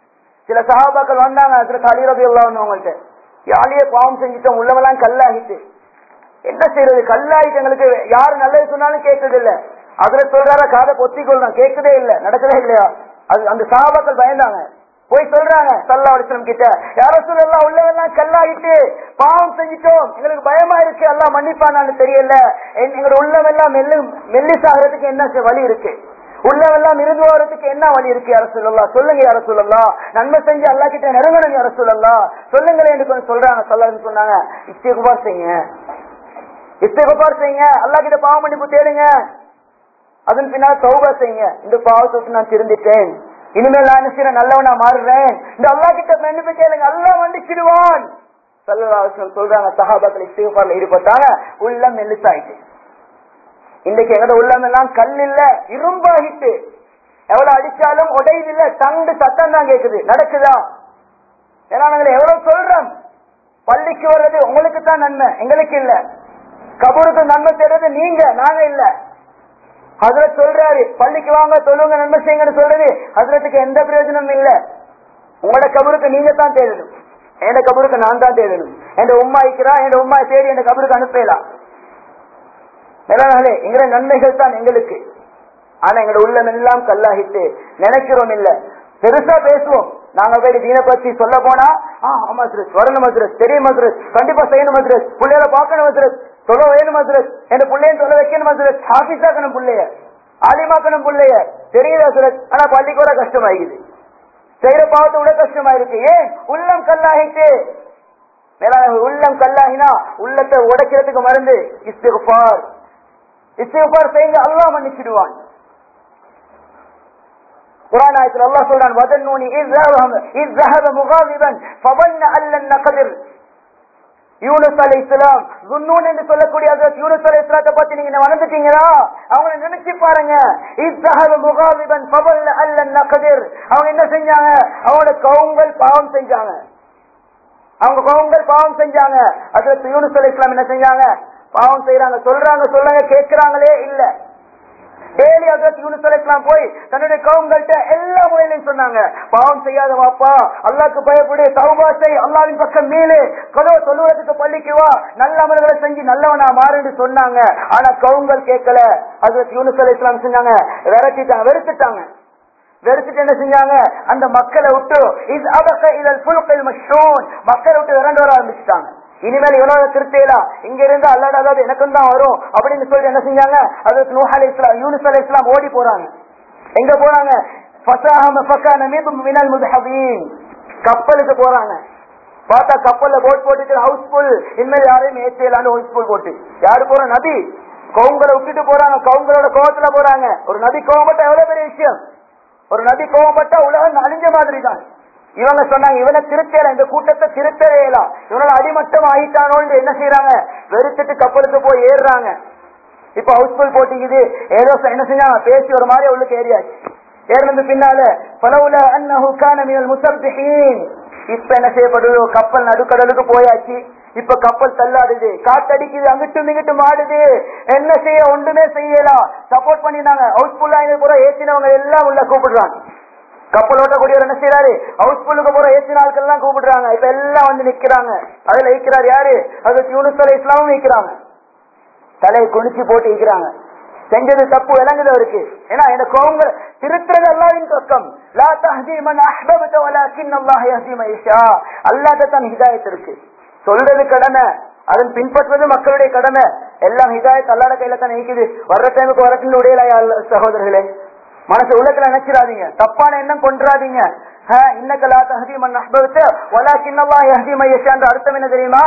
சில சகாபாக்கள் வந்தாங்க சில கலீரபி உள்ளவங்கள்ட்ட யாழையே பாவம் செஞ்சுட்டோம் உள்ளவெல்லாம் கல்லாகிட்டு என்ன செய்யறது கல்லாயிட்டு எங்களுக்கு யாரு நல்லது சொன்னாலும் கேட்கறது இல்ல அதுல சொல்றார காதை பொத்திக்கொள்ளணும் கேட்கதே இல்ல நடக்கவே இல்லையா அது அந்த சகாபாக்கள் பயந்தாங்க போய் சொல்றாங்க சல்லா அலிஸ்லம் கிட்ட யார சொல்லலாம் உள்ளவெல்லாம் கல்லாயிட்டு பாவம் செஞ்சிட்டோம் எங்களுக்கு பயமா இருக்கு எல்லாம் மன்னிப்பானான்னு தெரியல என்- எங்களோட உள்ளவெல்லாம் மெல்லு மெல்லிசாகிறதுக்கு என்ன செ- வழி இருக்கு உள்ளவெல்லாம் இருந்து வரதுக்கு என்ன வழி இருக்கு யார சொல்லலாம் சொல்லுங்க யார சொல்லலாம் நன்மை செஞ்சு அல்லா கிட்ட நெருங்கணும் யார சொல்லலாம் சொல்லுங்களேன் என்று கொஞ்சம் சொல்றாங்க சொல்லாதுன்னு சொன்னாங்க இஸ்திகுபார் செய்யுங்க இஸ்திகுபார் செய்யுங்க அல்லா கிட்ட பாவ மன்னிப்பு தேடுங்க அதன் பின்னால் தௌபா செய்யுங்க இந்த பாவத்தை விட்டு நான் திருந்திட்டேன் இனிமேல் நான் என்ன செய்யறேன் நல்லவனா மாறுறேன் இந்த அல்லா கிட்ட மன்னிப்பு கேளுங்க அல்லா மன்னிச்சிடுவான் சல்லல்லாஹு சொல்றாங்க சஹாபாக்கள் இஸ்திகுபார்ல ஈடுபட்டாங்க உள்ளம் மெல்லிசாயிட்டு இன்னைக்கு எங்கட உள்ளம் எல்லாம் கல் இல்ல இரும்பாகிட்டு எவ்வளவு அடிச்சாலும் உடையுது இல்ல தண்டு சத்தம் தான் கேக்குது நடக்குதா ஏன்னா நாங்க எவ்வளவு சொல்றோம் பள்ளிக்கு வர்றது உங்களுக்கு தான் நன்மை எங்களுக்கு இல்ல கபூருக்கு நன்மை செய்யறது நீங்க நாங்க இல்ல அதுல சொல்றாரு பள்ளிக்கு வாங்க தொழுங்க நன்மை செய்யுங்கன்னு சொல்றது அதுலத்துக்கு எந்த பிரயோஜனமும் இல்ல உங்களோட கபருக்கு நீங்க தான் தேடணும் என் கபருக்கு நான் தான் தேடணும் என் உம்மா இருக்கிறா என் உம்மா தேடி என் கபருக்கு அனுப்பலாம் மேலானாலே எங்களை நன்மைகள் தான் எங்களுக்கு ஆனா எங்களோட உள்ளம் எல்லாம் கல்லாகிட்டு நினைக்கிறோம் இல்ல பெருசா பேசுவோம் நாங்க போய் தீன பத்தி சொல்ல போனா ஆ, ஆமா மதுரஸ் வரணும் மதுரஸ் தெரியும் மதுரஸ் கண்டிப்பா செய்யணும் மதுரஸ் பிள்ளைகளை பார்க்கணும் மதுரஸ் சொல்ல வேணும் மதுரஸ் என் பிள்ளைய சொல்ல வைக்கணும் மதுரஸ் ஆபீஸாக்கணும் பிள்ளைய ஆலிமாக்கணும் பிள்ளைய தெரியல சுரத் ஆனா பள்ளிக்கு வர கஷ்டமாயிக்குது செய்யற பாவத்தை விட கஷ்டமா இருக்கு ஏன் உள்ளம் கல்லாகிட்டு மேலான உள்ளம் கல்லாகினா உள்ளத்தை உடைக்கிறதுக்கு மருந்து இஸ்திகுபார் இஸ்திகுபார் செய்யுங்க அல்லாஹ் மன்னிச்சிடுவான் குரான் ஆயத்தில் அல்லாஹ் சொல்றான் வதன்னூனி இஸ் ذهب إذ ذهب مغاضبا فظن أن لن نقدر யூனுஸ் அலை இஸ்லாம் துன்னூன் என்று சொல்லக்கூடிய ஹஜ்ரத் யூனுஸ் அலை இஸ்லாத்தை பத்தி நீங்க வளர்ந்துட்டீங்களா அவங்களை நினைச்சு பாருங்க இஸ்ஹப முகாதிபன் ஃபபல் அல்லன் நகதிர் அவங்க என்ன செஞ்சாங்க அவங்களோட கவுங்கள் பாவம் செஞ்சாங்க அவங்க கவுங்கள் பாவம் செஞ்சாங்க ஹஜ்ரத் யூனுஸ் அலை இஸ்லாம் என்ன செஞ்சாங்க பாவம் செய்யறாங்க சொல்றாங்க சொல்றாங்க கேட்கிறாங்களே இல்ல டெய்லி ஹஜரத் யூனுஸ் அலைஹிஸ்ஸலாம் போய் தன்னுடைய கவுங்கள்ட்ட எல்லா முறையிலையும் சொன்னாங்க பாவம் செய்யாத வாப்பா அல்லாஹ்க்கு பயப்படு தௌபா செய் அல்லாஹ்வின் பக்கம் மீளு கதவு தொழுவதற்கு பள்ளிக்கு வா நல்ல அமல்களை செஞ்சு நல்லவனா மாறுன்னு சொன்னாங்க ஆனா கவுங்கள் கேட்கல ஹஜரத் யூனுஸ் அலைஹிஸ்ஸலாம் செஞ்சாங்க விரட்டிட்டாங்க வெறுத்துட்டாங்க வெறுத்துட்டு என்ன செஞ்சாங்க அந்த மக்களை விட்டு இது அபக்க இதழ் புழுக்கள் மஷூன் மக்களை விட்டு விரண்டு வர ஆரம்பிச்சுட்டாங்க இனிமேல் இவ்வளவு திருத்தலாம் இங்க இருந்து அல்லாட அதாவது எனக்கும் தான் வரும் அப்படின்னு சொல்லி என்ன செஞ்சாங்க அதுக்கு நூஹ் அலை இஸ்லாம் யூனுஸ் அலை இஸ்லாம் ஓடி போறாங்க எங்க போறாங்க ஃபஸாஹம ஃபகான மின் மினல் முத்ஹபீன் கப்பலுக்கு போறாங்க பார்த்தா கப்பல்ல போட் போட்டுட்டு ஹவுஸ் ஃபுல் இனிமேல் யாரையும் ஏற்றலான்னு ஹவுஸ் ஃபுல் போட்டு யாரு போற நபி கவுங்களை விட்டுட்டு போறாங்க கவுங்களோட கோவத்துல போறாங்க ஒரு நபி கோவப்பட்ட எவ்வளவு பெரிய விஷயம் ஒரு நபி கோவப்பட்டா உலகம் அழிஞ்ச மாதிரி தான் இவங்க சொன்னாங்க இவனை திருத்தல இந்த கூட்டத்தை திருத்தவேலாம் இவனால அடிமட்டம் ஆயிட்டானோன்னு என்ன செய்யறாங்க வெறுத்துட்டு கப்பலுக்கு போய் ஏறுறாங்க இப்ப ஹவுஸ்ஃபுல் போட்டிக்குது ஏதோ ச- என்ன செஞ்சாங்க பேசி ஒரு மாதிரி உள்ளுக்கு ஏறியாச்சு ஏறினது பின்னால பலவுல அன்னஹு கான மினல் முசப்பிஹீன் இப்ப என்ன செய்யப்படுது கப்பல் நடுக்கடலுக்கு போயாச்சு இப்ப கப்பல் தள்ளாடுது காத்தடிக்குது அங்கிட்டும் இங்கிட்டும் ஆடுது என்ன செய்ய ஒன்றுமே செய்யலாம் சப்போர்ட் பண்ணினாங்க ஹவுஸ்ஃபுல்லா எங்க கூட ஏத்தினவங்க எல்லாம் உள்ள கூப்பிடுறாங்க கப்பல் ஓட்டக்கூடியவர் என்ன செய்யறாரு ஹவுஸ் புல்லுக்கு போற ஏசி நாட்கள் எல்லாம் கூப்பிடுறாங்க இப்ப எல்லாம் வந்து நிக்கிறாங்க அதுல இருக்கிறார் யாரு அது யூனுஸ் அலை இஸ்லாமும் நிக்கிறாங்க தலையை குனிச்சு போட்டு இருக்கிறாங்க செஞ்சது தப்பு விளங்குது அவருக்கு ஏன்னா இந்த கோவங்க திருத்துறது அல்லாவின் பக்கம் லா தஹ்தி மன் அஹ்பபத வலாக்கின் அல்லாஹ் யஹ்தி மன் யஷா அல்லாஹ்ட்ட தான் ஹிதாயத் இருக்கு சொல்றது கடமை அதன் பின்பற்றுவது மக்களுடைய கடமை எல்லாம் ஹிதாயத் அல்லாட கையில தான் நிக்குது வர்ற டைமுக்கு வரட்டின் உடையல சகோதரர்களே மனசு உள்ளத்துல நினைச்சிடாதீங்க தப்பான எண்ணம் கொண்டுறாதீங்க இன்னக்க லா தஹ்தி மன் அஹ்பபத வலாக்கின் அல்லாஹ் யஹ்தி மன் யஷான்ற அர்த்தம் என்ன தெரியுமா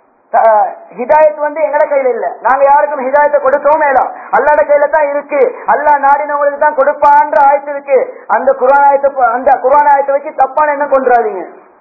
த- ஹிதாயத் வந்து எங்கட கையில இல்ல நாங்க யாருக்கும் ஹிதாயத்தை கொடுக்கவும் மேலாம் அல்லாட கையில தான் இருக்கு அல்லாஹ் நாடினவங்களுக்கு தான் கொடுப்பான்ற ஆயத்து இருக்கு அந்த குரான் ஆயத்தை ப- அந்த குரான் ஆயத்தை வச்சு தப்பான எண்ணம் கொண்டுறாதீங்க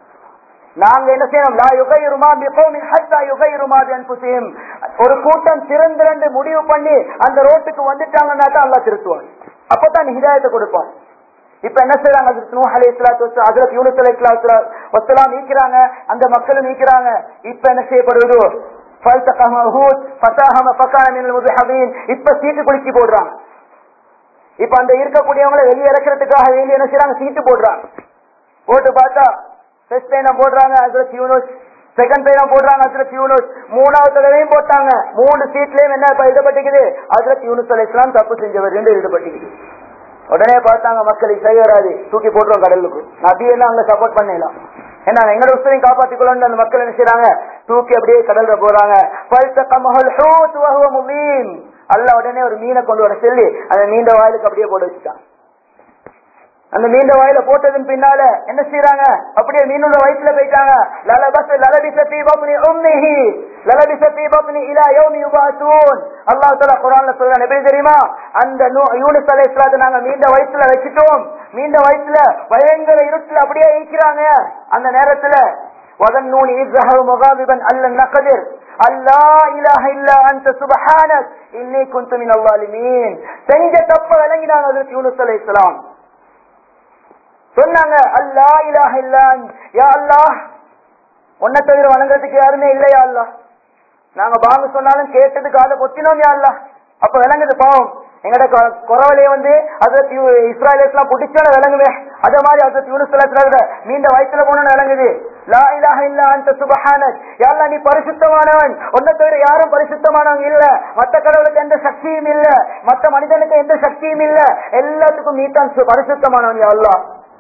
நாங்க என்ன செய்யணும் லா யுகைருமா பிகௌமின் ஹத்தா யுகைருமா பிஅன்ஃபுசிஹிம் ஒரு கூட்டம் திறந்திரண்டு முடிவு பண்ணி அந்த ரோட்டுக்கு வந்துட்டாங்கன்னா தான் அல்லாஹ் திருத்துவான் அப்பதான் ஹிதாயத்தை கொடுப்பான் இப்ப என்ன செய்யறாங்க ஹஜ்ரத் நூஹ் அலைஹிஸ்ஸலாத்து வஸ்ஸலாம் ஹஜ்ரத் யூனுஸ் அலைஹிஸ்ஸலாத்து வஸ்ஸலாம் நீக்கிறாங்க அந்த மக்களும் நீக்கிறாங்க இப்ப என்ன செய்யப்படுவது ஃபல்தகம ஹூத் ஃபஸாஹம ஃபகான மினல் முத்ஹபீன் இப்ப சீட்டு குலுக்கி போடுறாங்க இப்ப அந்த இருக்கக்கூடியவங்களை வெளியே இறக்கிறதுக்காக வேண்டி என்ன செய்யறாங்க சீட்டு போடுறாங்க போட்டு பார்த்தா ஃபர்ஸ்ட் லைனம் போடுறாங்க அதுல யூனிஸ் செகண்ட் லைனம் போடுறாங்க அதுல யூனிஸ் மூணாவது தடவையும் போட்டாங்க மூணு சீட்லயும் என்ன இப்ப எழுதப்பட்டிருக்குது அதுல யூனிஸ் அலை இஸ்லாம் தப்பு செஞ்சவர் என்று எழுதப்பட்டிருக்குது உடனே பார்த்தாங்க மக்களுக்கு சரி வராது தூக்கி போட்டுரும் கடலுக்கு நபி எல்லாம் அங்க சப்போர்ட் பண்ணலாம் ஏன்னா எங்களோட உசுரையும் காப்பாத்திக்கொள்ளு அந்த மக்கள் என்ன செய்றாங்க தூக்கி அப்படியே கடல்ல போறாங்க பல்தகமஹுல் ஹூத் வஹுவ முபீன் அல்லாஹ் உடனே ஒரு மீனை கொண்டு வர சொல்லி அந்த நீண்ட வாயிலுக்கு அப்படியே போட்டு வச்சுட்டான் அந்த மீண்ட வாயில போட்டதன் பின்னால என்ன செய்யறாங்க அப்படியே மீனோட வயிற்றுல போயிட்டாங்க லலபஸ் லலபிச ஃபீ பத்னி உம்மிஹி லலபிச ஃபீ பத்னி இலா யௌமி யுபாசூன் அல்லாஹ் தஆலா குர்ஆன்ல சொல்றான் எப்படி தெரியுமா அந்த நூ- யூனுஸ் அலைஹிஸ்ஸலாத்தை நாங்க மீண்ட வயிற்றுல வச்சிட்டோம் மீண்ட வயிற்றுல பயங்கர இருட்டுல அப்படியே ஈக்கிறாங்க அந்த நேரத்துல وظنون إذ ذهبوا مغاضبا أن لن نقدر أن لا إله إلا أنت سبحانك إني كنت من الظالمين செஞ்ச தப்ப விளங்கினாங்க அதற்கு யூனுஸ் அலைஹிஸ்ஸலாம் சொன்னாங்க அல்லா இலாஹ இல்லான் யா அல்லாஹ் உன்னை தவிர வணங்குறதுக்கு யாருமே இல்லையா அல்லாஹ் நாங்க பாங்க சொன்னாலும் கேட்டது காதை பொத்தினோம் யா அல்லாஹ் அப்ப விளங்குது பாவம் எங்கட கொ- குறவலையே வந்து அதற்கு இஸ்ராயலேஸ்லாம் புடிச்சோன்னு விளங்குவே அதே மாதிரி அதற்கு யூனிஸ்ல மீண்ட வயிற்றுல போனோன்னு விளங்குது லா இலாஹ இல்ல அந்த சுபஹானக் யா அல்லாஹ் நீ பரிசுத்தமானவன் உன்னை தவிர யாரும் பரிசுத்தமானவங்க இல்ல மத்த கடவுளுக்கு எந்த சக்தியும் இல்ல மத்த மனிதனுக்கு எந்த சக்தியும் இல்ல எல்லாத்துக்கும் நீ தான் சு- பரிசுத்தமானவன் யா அல்லாஹ்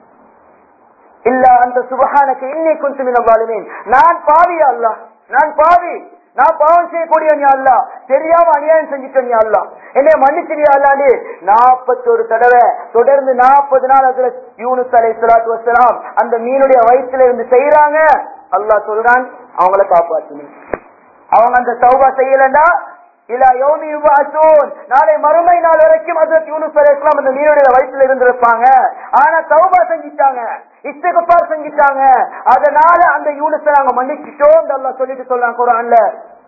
இல்ல அந்த சுபஹானக்கு இன்னி குந்து மினவாலுமீன் நான் பாவி அல்லா நான் பாவி நான் பாவம் செய்யக்கூடியவன் யா அல்லாஹ் தெரியாம அநியாயம் செஞ்சுட்டேன் யா அல்லாஹ் என்னை மன்னிச்சிரியா அல்லாண்டு நாற்பத்தொரு தடவை தொடர்ந்து நாற்பது நாள் அதுல யூனுஸ் அலை சலாத்து வசலாம் அந்த மீனுடைய வயிற்றுல இருந்து செய்யறாங்க அல்லாஹ் சொல்றான் அவங்கள காப்பாற்றணும் அவங்க அந்த தௌபா செய்யலண்டா இல்ல யோமி யுபாசூன் நாளை மறுமை நாள் வரைக்கும் ஹஜ்ரத் யூனுஸ் அலைஹிஸ்ஸலாம் அந்த மீனுடைய வயிற்றுல இருந்திருப்பாங்க ஆனா தௌபா செஞ்சிட்டாங்க இஸ்திக்பார் செஞ்சிட்டாங்க அதனால அந்த யூனுஸை நாங்க மன்னிச்சிட்டோம் அல்லாஹ் சொல்லிட்டு சொல்றாங்க குர்ஆன்ல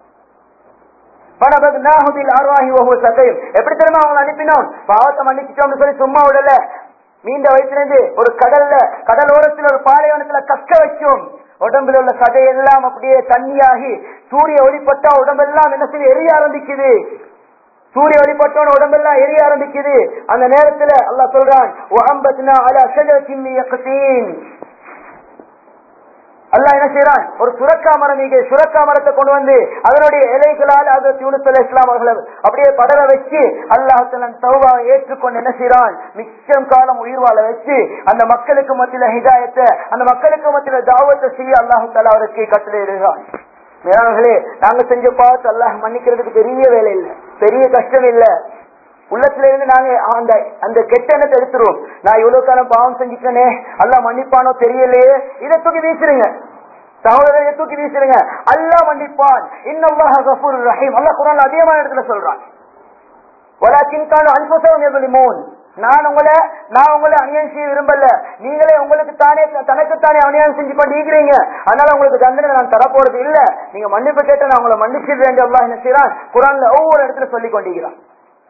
பனபத்னாஹு பில் அர்வாஹி வஹுவ சகீம் எப்படி தெரியுமா அவங்க அனுப்பினோம் பாவத்தை மன்னிச்சிட்டோம்னு சொல்லி சும்மா விடல மீண்ட வயிற்றிலிருந்து ஒரு கடல்ல கடலோரத்தில் ஒரு பாலைவனத்துல கக்க வைக்கும் உடம்புல உள்ள சதையெல்லாம் அப்படியே தண்ணியாகி சூரிய ஒளிப்பட்டா உடம்பெல்லாம் என்ன செய்ய எரிய ஆரம்பிக்குது சூரிய ஒளிப்பட்டோன உடம்பெல்லாம் எரிய ஆரம்பிக்குது அந்த நேரத்துல அல்லாஹ் சொல்றான் "வஅம்பத்னா அலா ஷஜரத்தின் மின் யக்தீன்." அல்லாஹ் என்ன செய்யறான் ஒரு சுரக்கா மரம் இங்கே சுரக்கா மரத்தை கொண்டு வந்து அதனுடைய இலைகளால் அது யூனுஸ் அலை இஸ்லாம் அவர்களை அப்படியே படர வச்சு அல்லாஹ் தன் தௌபாவை ஏற்றுக்கொண்டு என்ன செய்யறான் மிச்சம் காலம் உயிர் வாழ வச்சு அந்த மக்களுக்கு மத்தியில ஹிதாயத்தை அந்த மக்களுக்கு மத்தியில தாவத்தை செய்ய அல்லாஹு தலா அவருக்கு கட்டளையிடுகிறான் மேலாளர்களே நாங்க செஞ்ச பாவத்தை அல்லாஹ் மன்னிக்கிறதுக்கு பெரிய வேலை இல்லை பெரிய கஷ்டம் இல்லை உள்ளத்துல இருந்து நாங்க அந்த அந்த கெட்ட எண்ணத்தை எடுத்துருவோம் நான் இவ்வளவு காலம் பாவம் செஞ்சுட்டேனே அல்லாஹ் மன்னிப்பானோ தெரியலையே இதை தூக்கி வீசிருங்க சகோதரரை தூக்கி வீசிருங்க அல்லாஹ் மன்னிப்பான் இன்னல்லாஹ கஃபூர் ரஹீம் அல்லாஹ் குர்ஆன்ல அதிகமான இடத்துல சொல்றான் வலாக்கின் காணும் அன்புசவம் எதுலிமோன் நான் உங்களை நான் உங்களை அநியாயம் செய்ய விரும்பல நீங்களே உங்களுக்கு தானே தனக்குத்தானே அநியாயம் செஞ்சு கொண்டிருக்கிறீங்க அதனால உங்களுக்கு தண்டனை நான் தரப்போறது இல்ல நீங்க மன்னிப்பு கேட்ட நான் உங்களை மன்னிச்சிடுறேன் என்று அல்லாஹ் என்ன செய்யறான் குரான்ல ஒவ்வொரு இடத்துல சொல்லி கொண்டிருக்கிறான்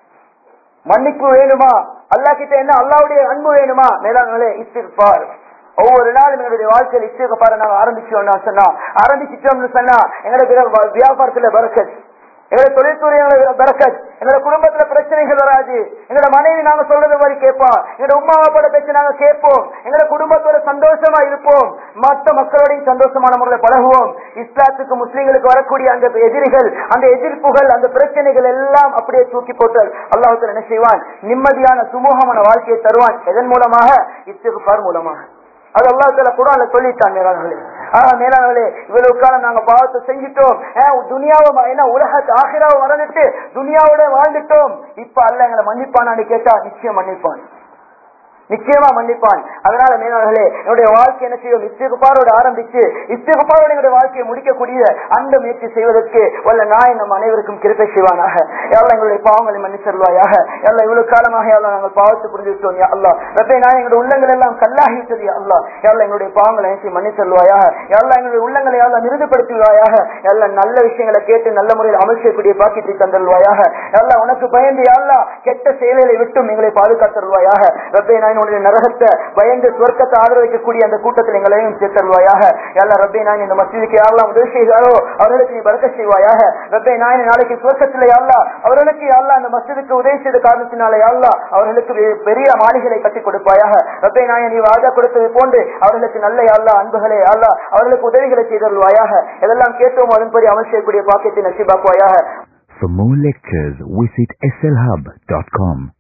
மன்னிப்பு வேணுமா அல்லா கிட்ட என்ன அல்லாவுடைய அன்பு வேணுமா மேலாங்களே இஸ்திஃபார் ஒவ்வொரு நாளும் எங்களுடைய வாழ்க்கையில் இஸ்திஃபார நாங்க ஆரம்பிச்சோம்னா சொன்னா ஆரம்பிச்சிட்டோம்னு சொன்னா எங்களுக்கு வியாபாரத்துல பறக்கத் எங்களை தொழில்துறையில பறக்கத் எங்களோட குடும்பத்துல பிரச்சனைகள் வராது எங்களோட மனைவி நாங்க சொல்றது மாதிரி கேட்போம் எங்களோட உமா அப்பாவோட பேச்சு நாங்க கேட்போம் எங்களோட குடும்பத்தோட சந்தோஷமா இருப்போம் மற்ற மக்களோடையும் சந்தோஷமான முறையில் பழகுவோம் இஸ்லாத்துக்கு முஸ்லீம்களுக்கு வரக்கூடிய அந்த எதிரிகள் அந்த எதிர்ப்புகள் அந்த பிரச்சனைகள் எல்லாம் அப்படியே தூக்கி போட்டு அல்லாஹத்தில் என்ன செய்வான் நிம்மதியான சுமூகமான வாழ்க்கையை தருவான் எதன் மூலமாக இஸ்திகுபார் மூலமாக அது அல்லாஹ் தால குரான்ல சொல்லிட்டான் மேலானவர்களே ஆஹ் மேலானவர்களே இவ்வளவு காலம் நாங்க பாவத்தை செஞ்சிட்டோம் ஆஹ் துனியாவை ம- என்ன உலகத்தை ஆகிராவை மறந்துட்டு துனியாவோட வாழ்ந்துட்டோம் இப்ப அல்ல எங்களை மன்னிப்பானான்னு கேட்டா நிச்சயம் மன்னிப்பான் நிச்சயமா மன்னிப்பான் அதனால மேலாளர்களே என்னுடைய வாழ்க்கை என்ன செய்யும் இஸ்திகுபாரோட ஆரம்பிச்சு இஸ்திகுபாரோட என்னுடைய வாழ்க்கையை முடிக்கக்கூடிய அந்த முயற்சி செய்வதற்கு வல்ல நாய் நம் அனைவருக்கும் கிருப்பை செய்வானாக எல்லாம் எங்களுடைய பாவங்களை மன்னிச்சருவாயாக எல்லாம் இவ்வளவு காலமாக எல்லாம் நாங்கள் பாவத்தை புரிஞ்சுட்டோம் யா அல்லா ரப்பே நான் எங்களுடைய உள்ளங்கள் எல்லாம் கல்லாகிவிட்டது யா அல்லா எல்லாம் எங்களுடைய பாவங்களை நினைச்சு மன்னிச்சருவாயாக எல்லாம் எங்களுடைய உள்ளங்களை எல்லாம் நிறுதிப்படுத்துவாயாக எல்லாம் நல்ல விஷயங்களை கேட்டு நல்ல முறையில் அமல் செய்யக்கூடிய பாக்கியத்தை தந்தருவாயாக எல்லாம் உனக்கு பயந்து யா அல்லா கெட்ட செயல்களை விட்டும் எங்களை பாதுகாத்தருவாயாக ரப்பே நான் உன்னுடைய நரகத்தை பயந்து பயந்து சுவர்க்கத்தை ஆதரவிக்கக்கூடிய அந்த கூட்டத்தில் எங்களையும் சேர்த்தருவாயாக எல்லா ரப்பே நான் இந்த மசீதுக்கு யாரெல்லாம் உதவி செய்தாரோ அவர்களுக்கு நீ பறக்க செய்வாயாக ரப்பே நான் நாளைக்கு சுவர்க்கத்தில் யாழ்லா அவர்களுக்கு யாழ்லா அந்த மசீதுக்கு உதவி செய்த காரணத்தினால யாழ்லா அவர்களுக்கு பெ- பெரிய மாளிகளை கட்டி கொடுப்பாயாக ரப்பே நாயன் நீ வாதா கொடுத்தது போன்று அவர்களுக்கு நல்ல யாழ்லா அன்புகளே யாழ்லா அவர்களுக்கு உதவிகளை செய்தருள்வாயாக எதெல்லாம் கேட்டோம் அதன்படி அமல் செய்யக்கூடிய பாக்கியத்தை நசிபாக்குவாயாக For more lectures, visit slhub.com.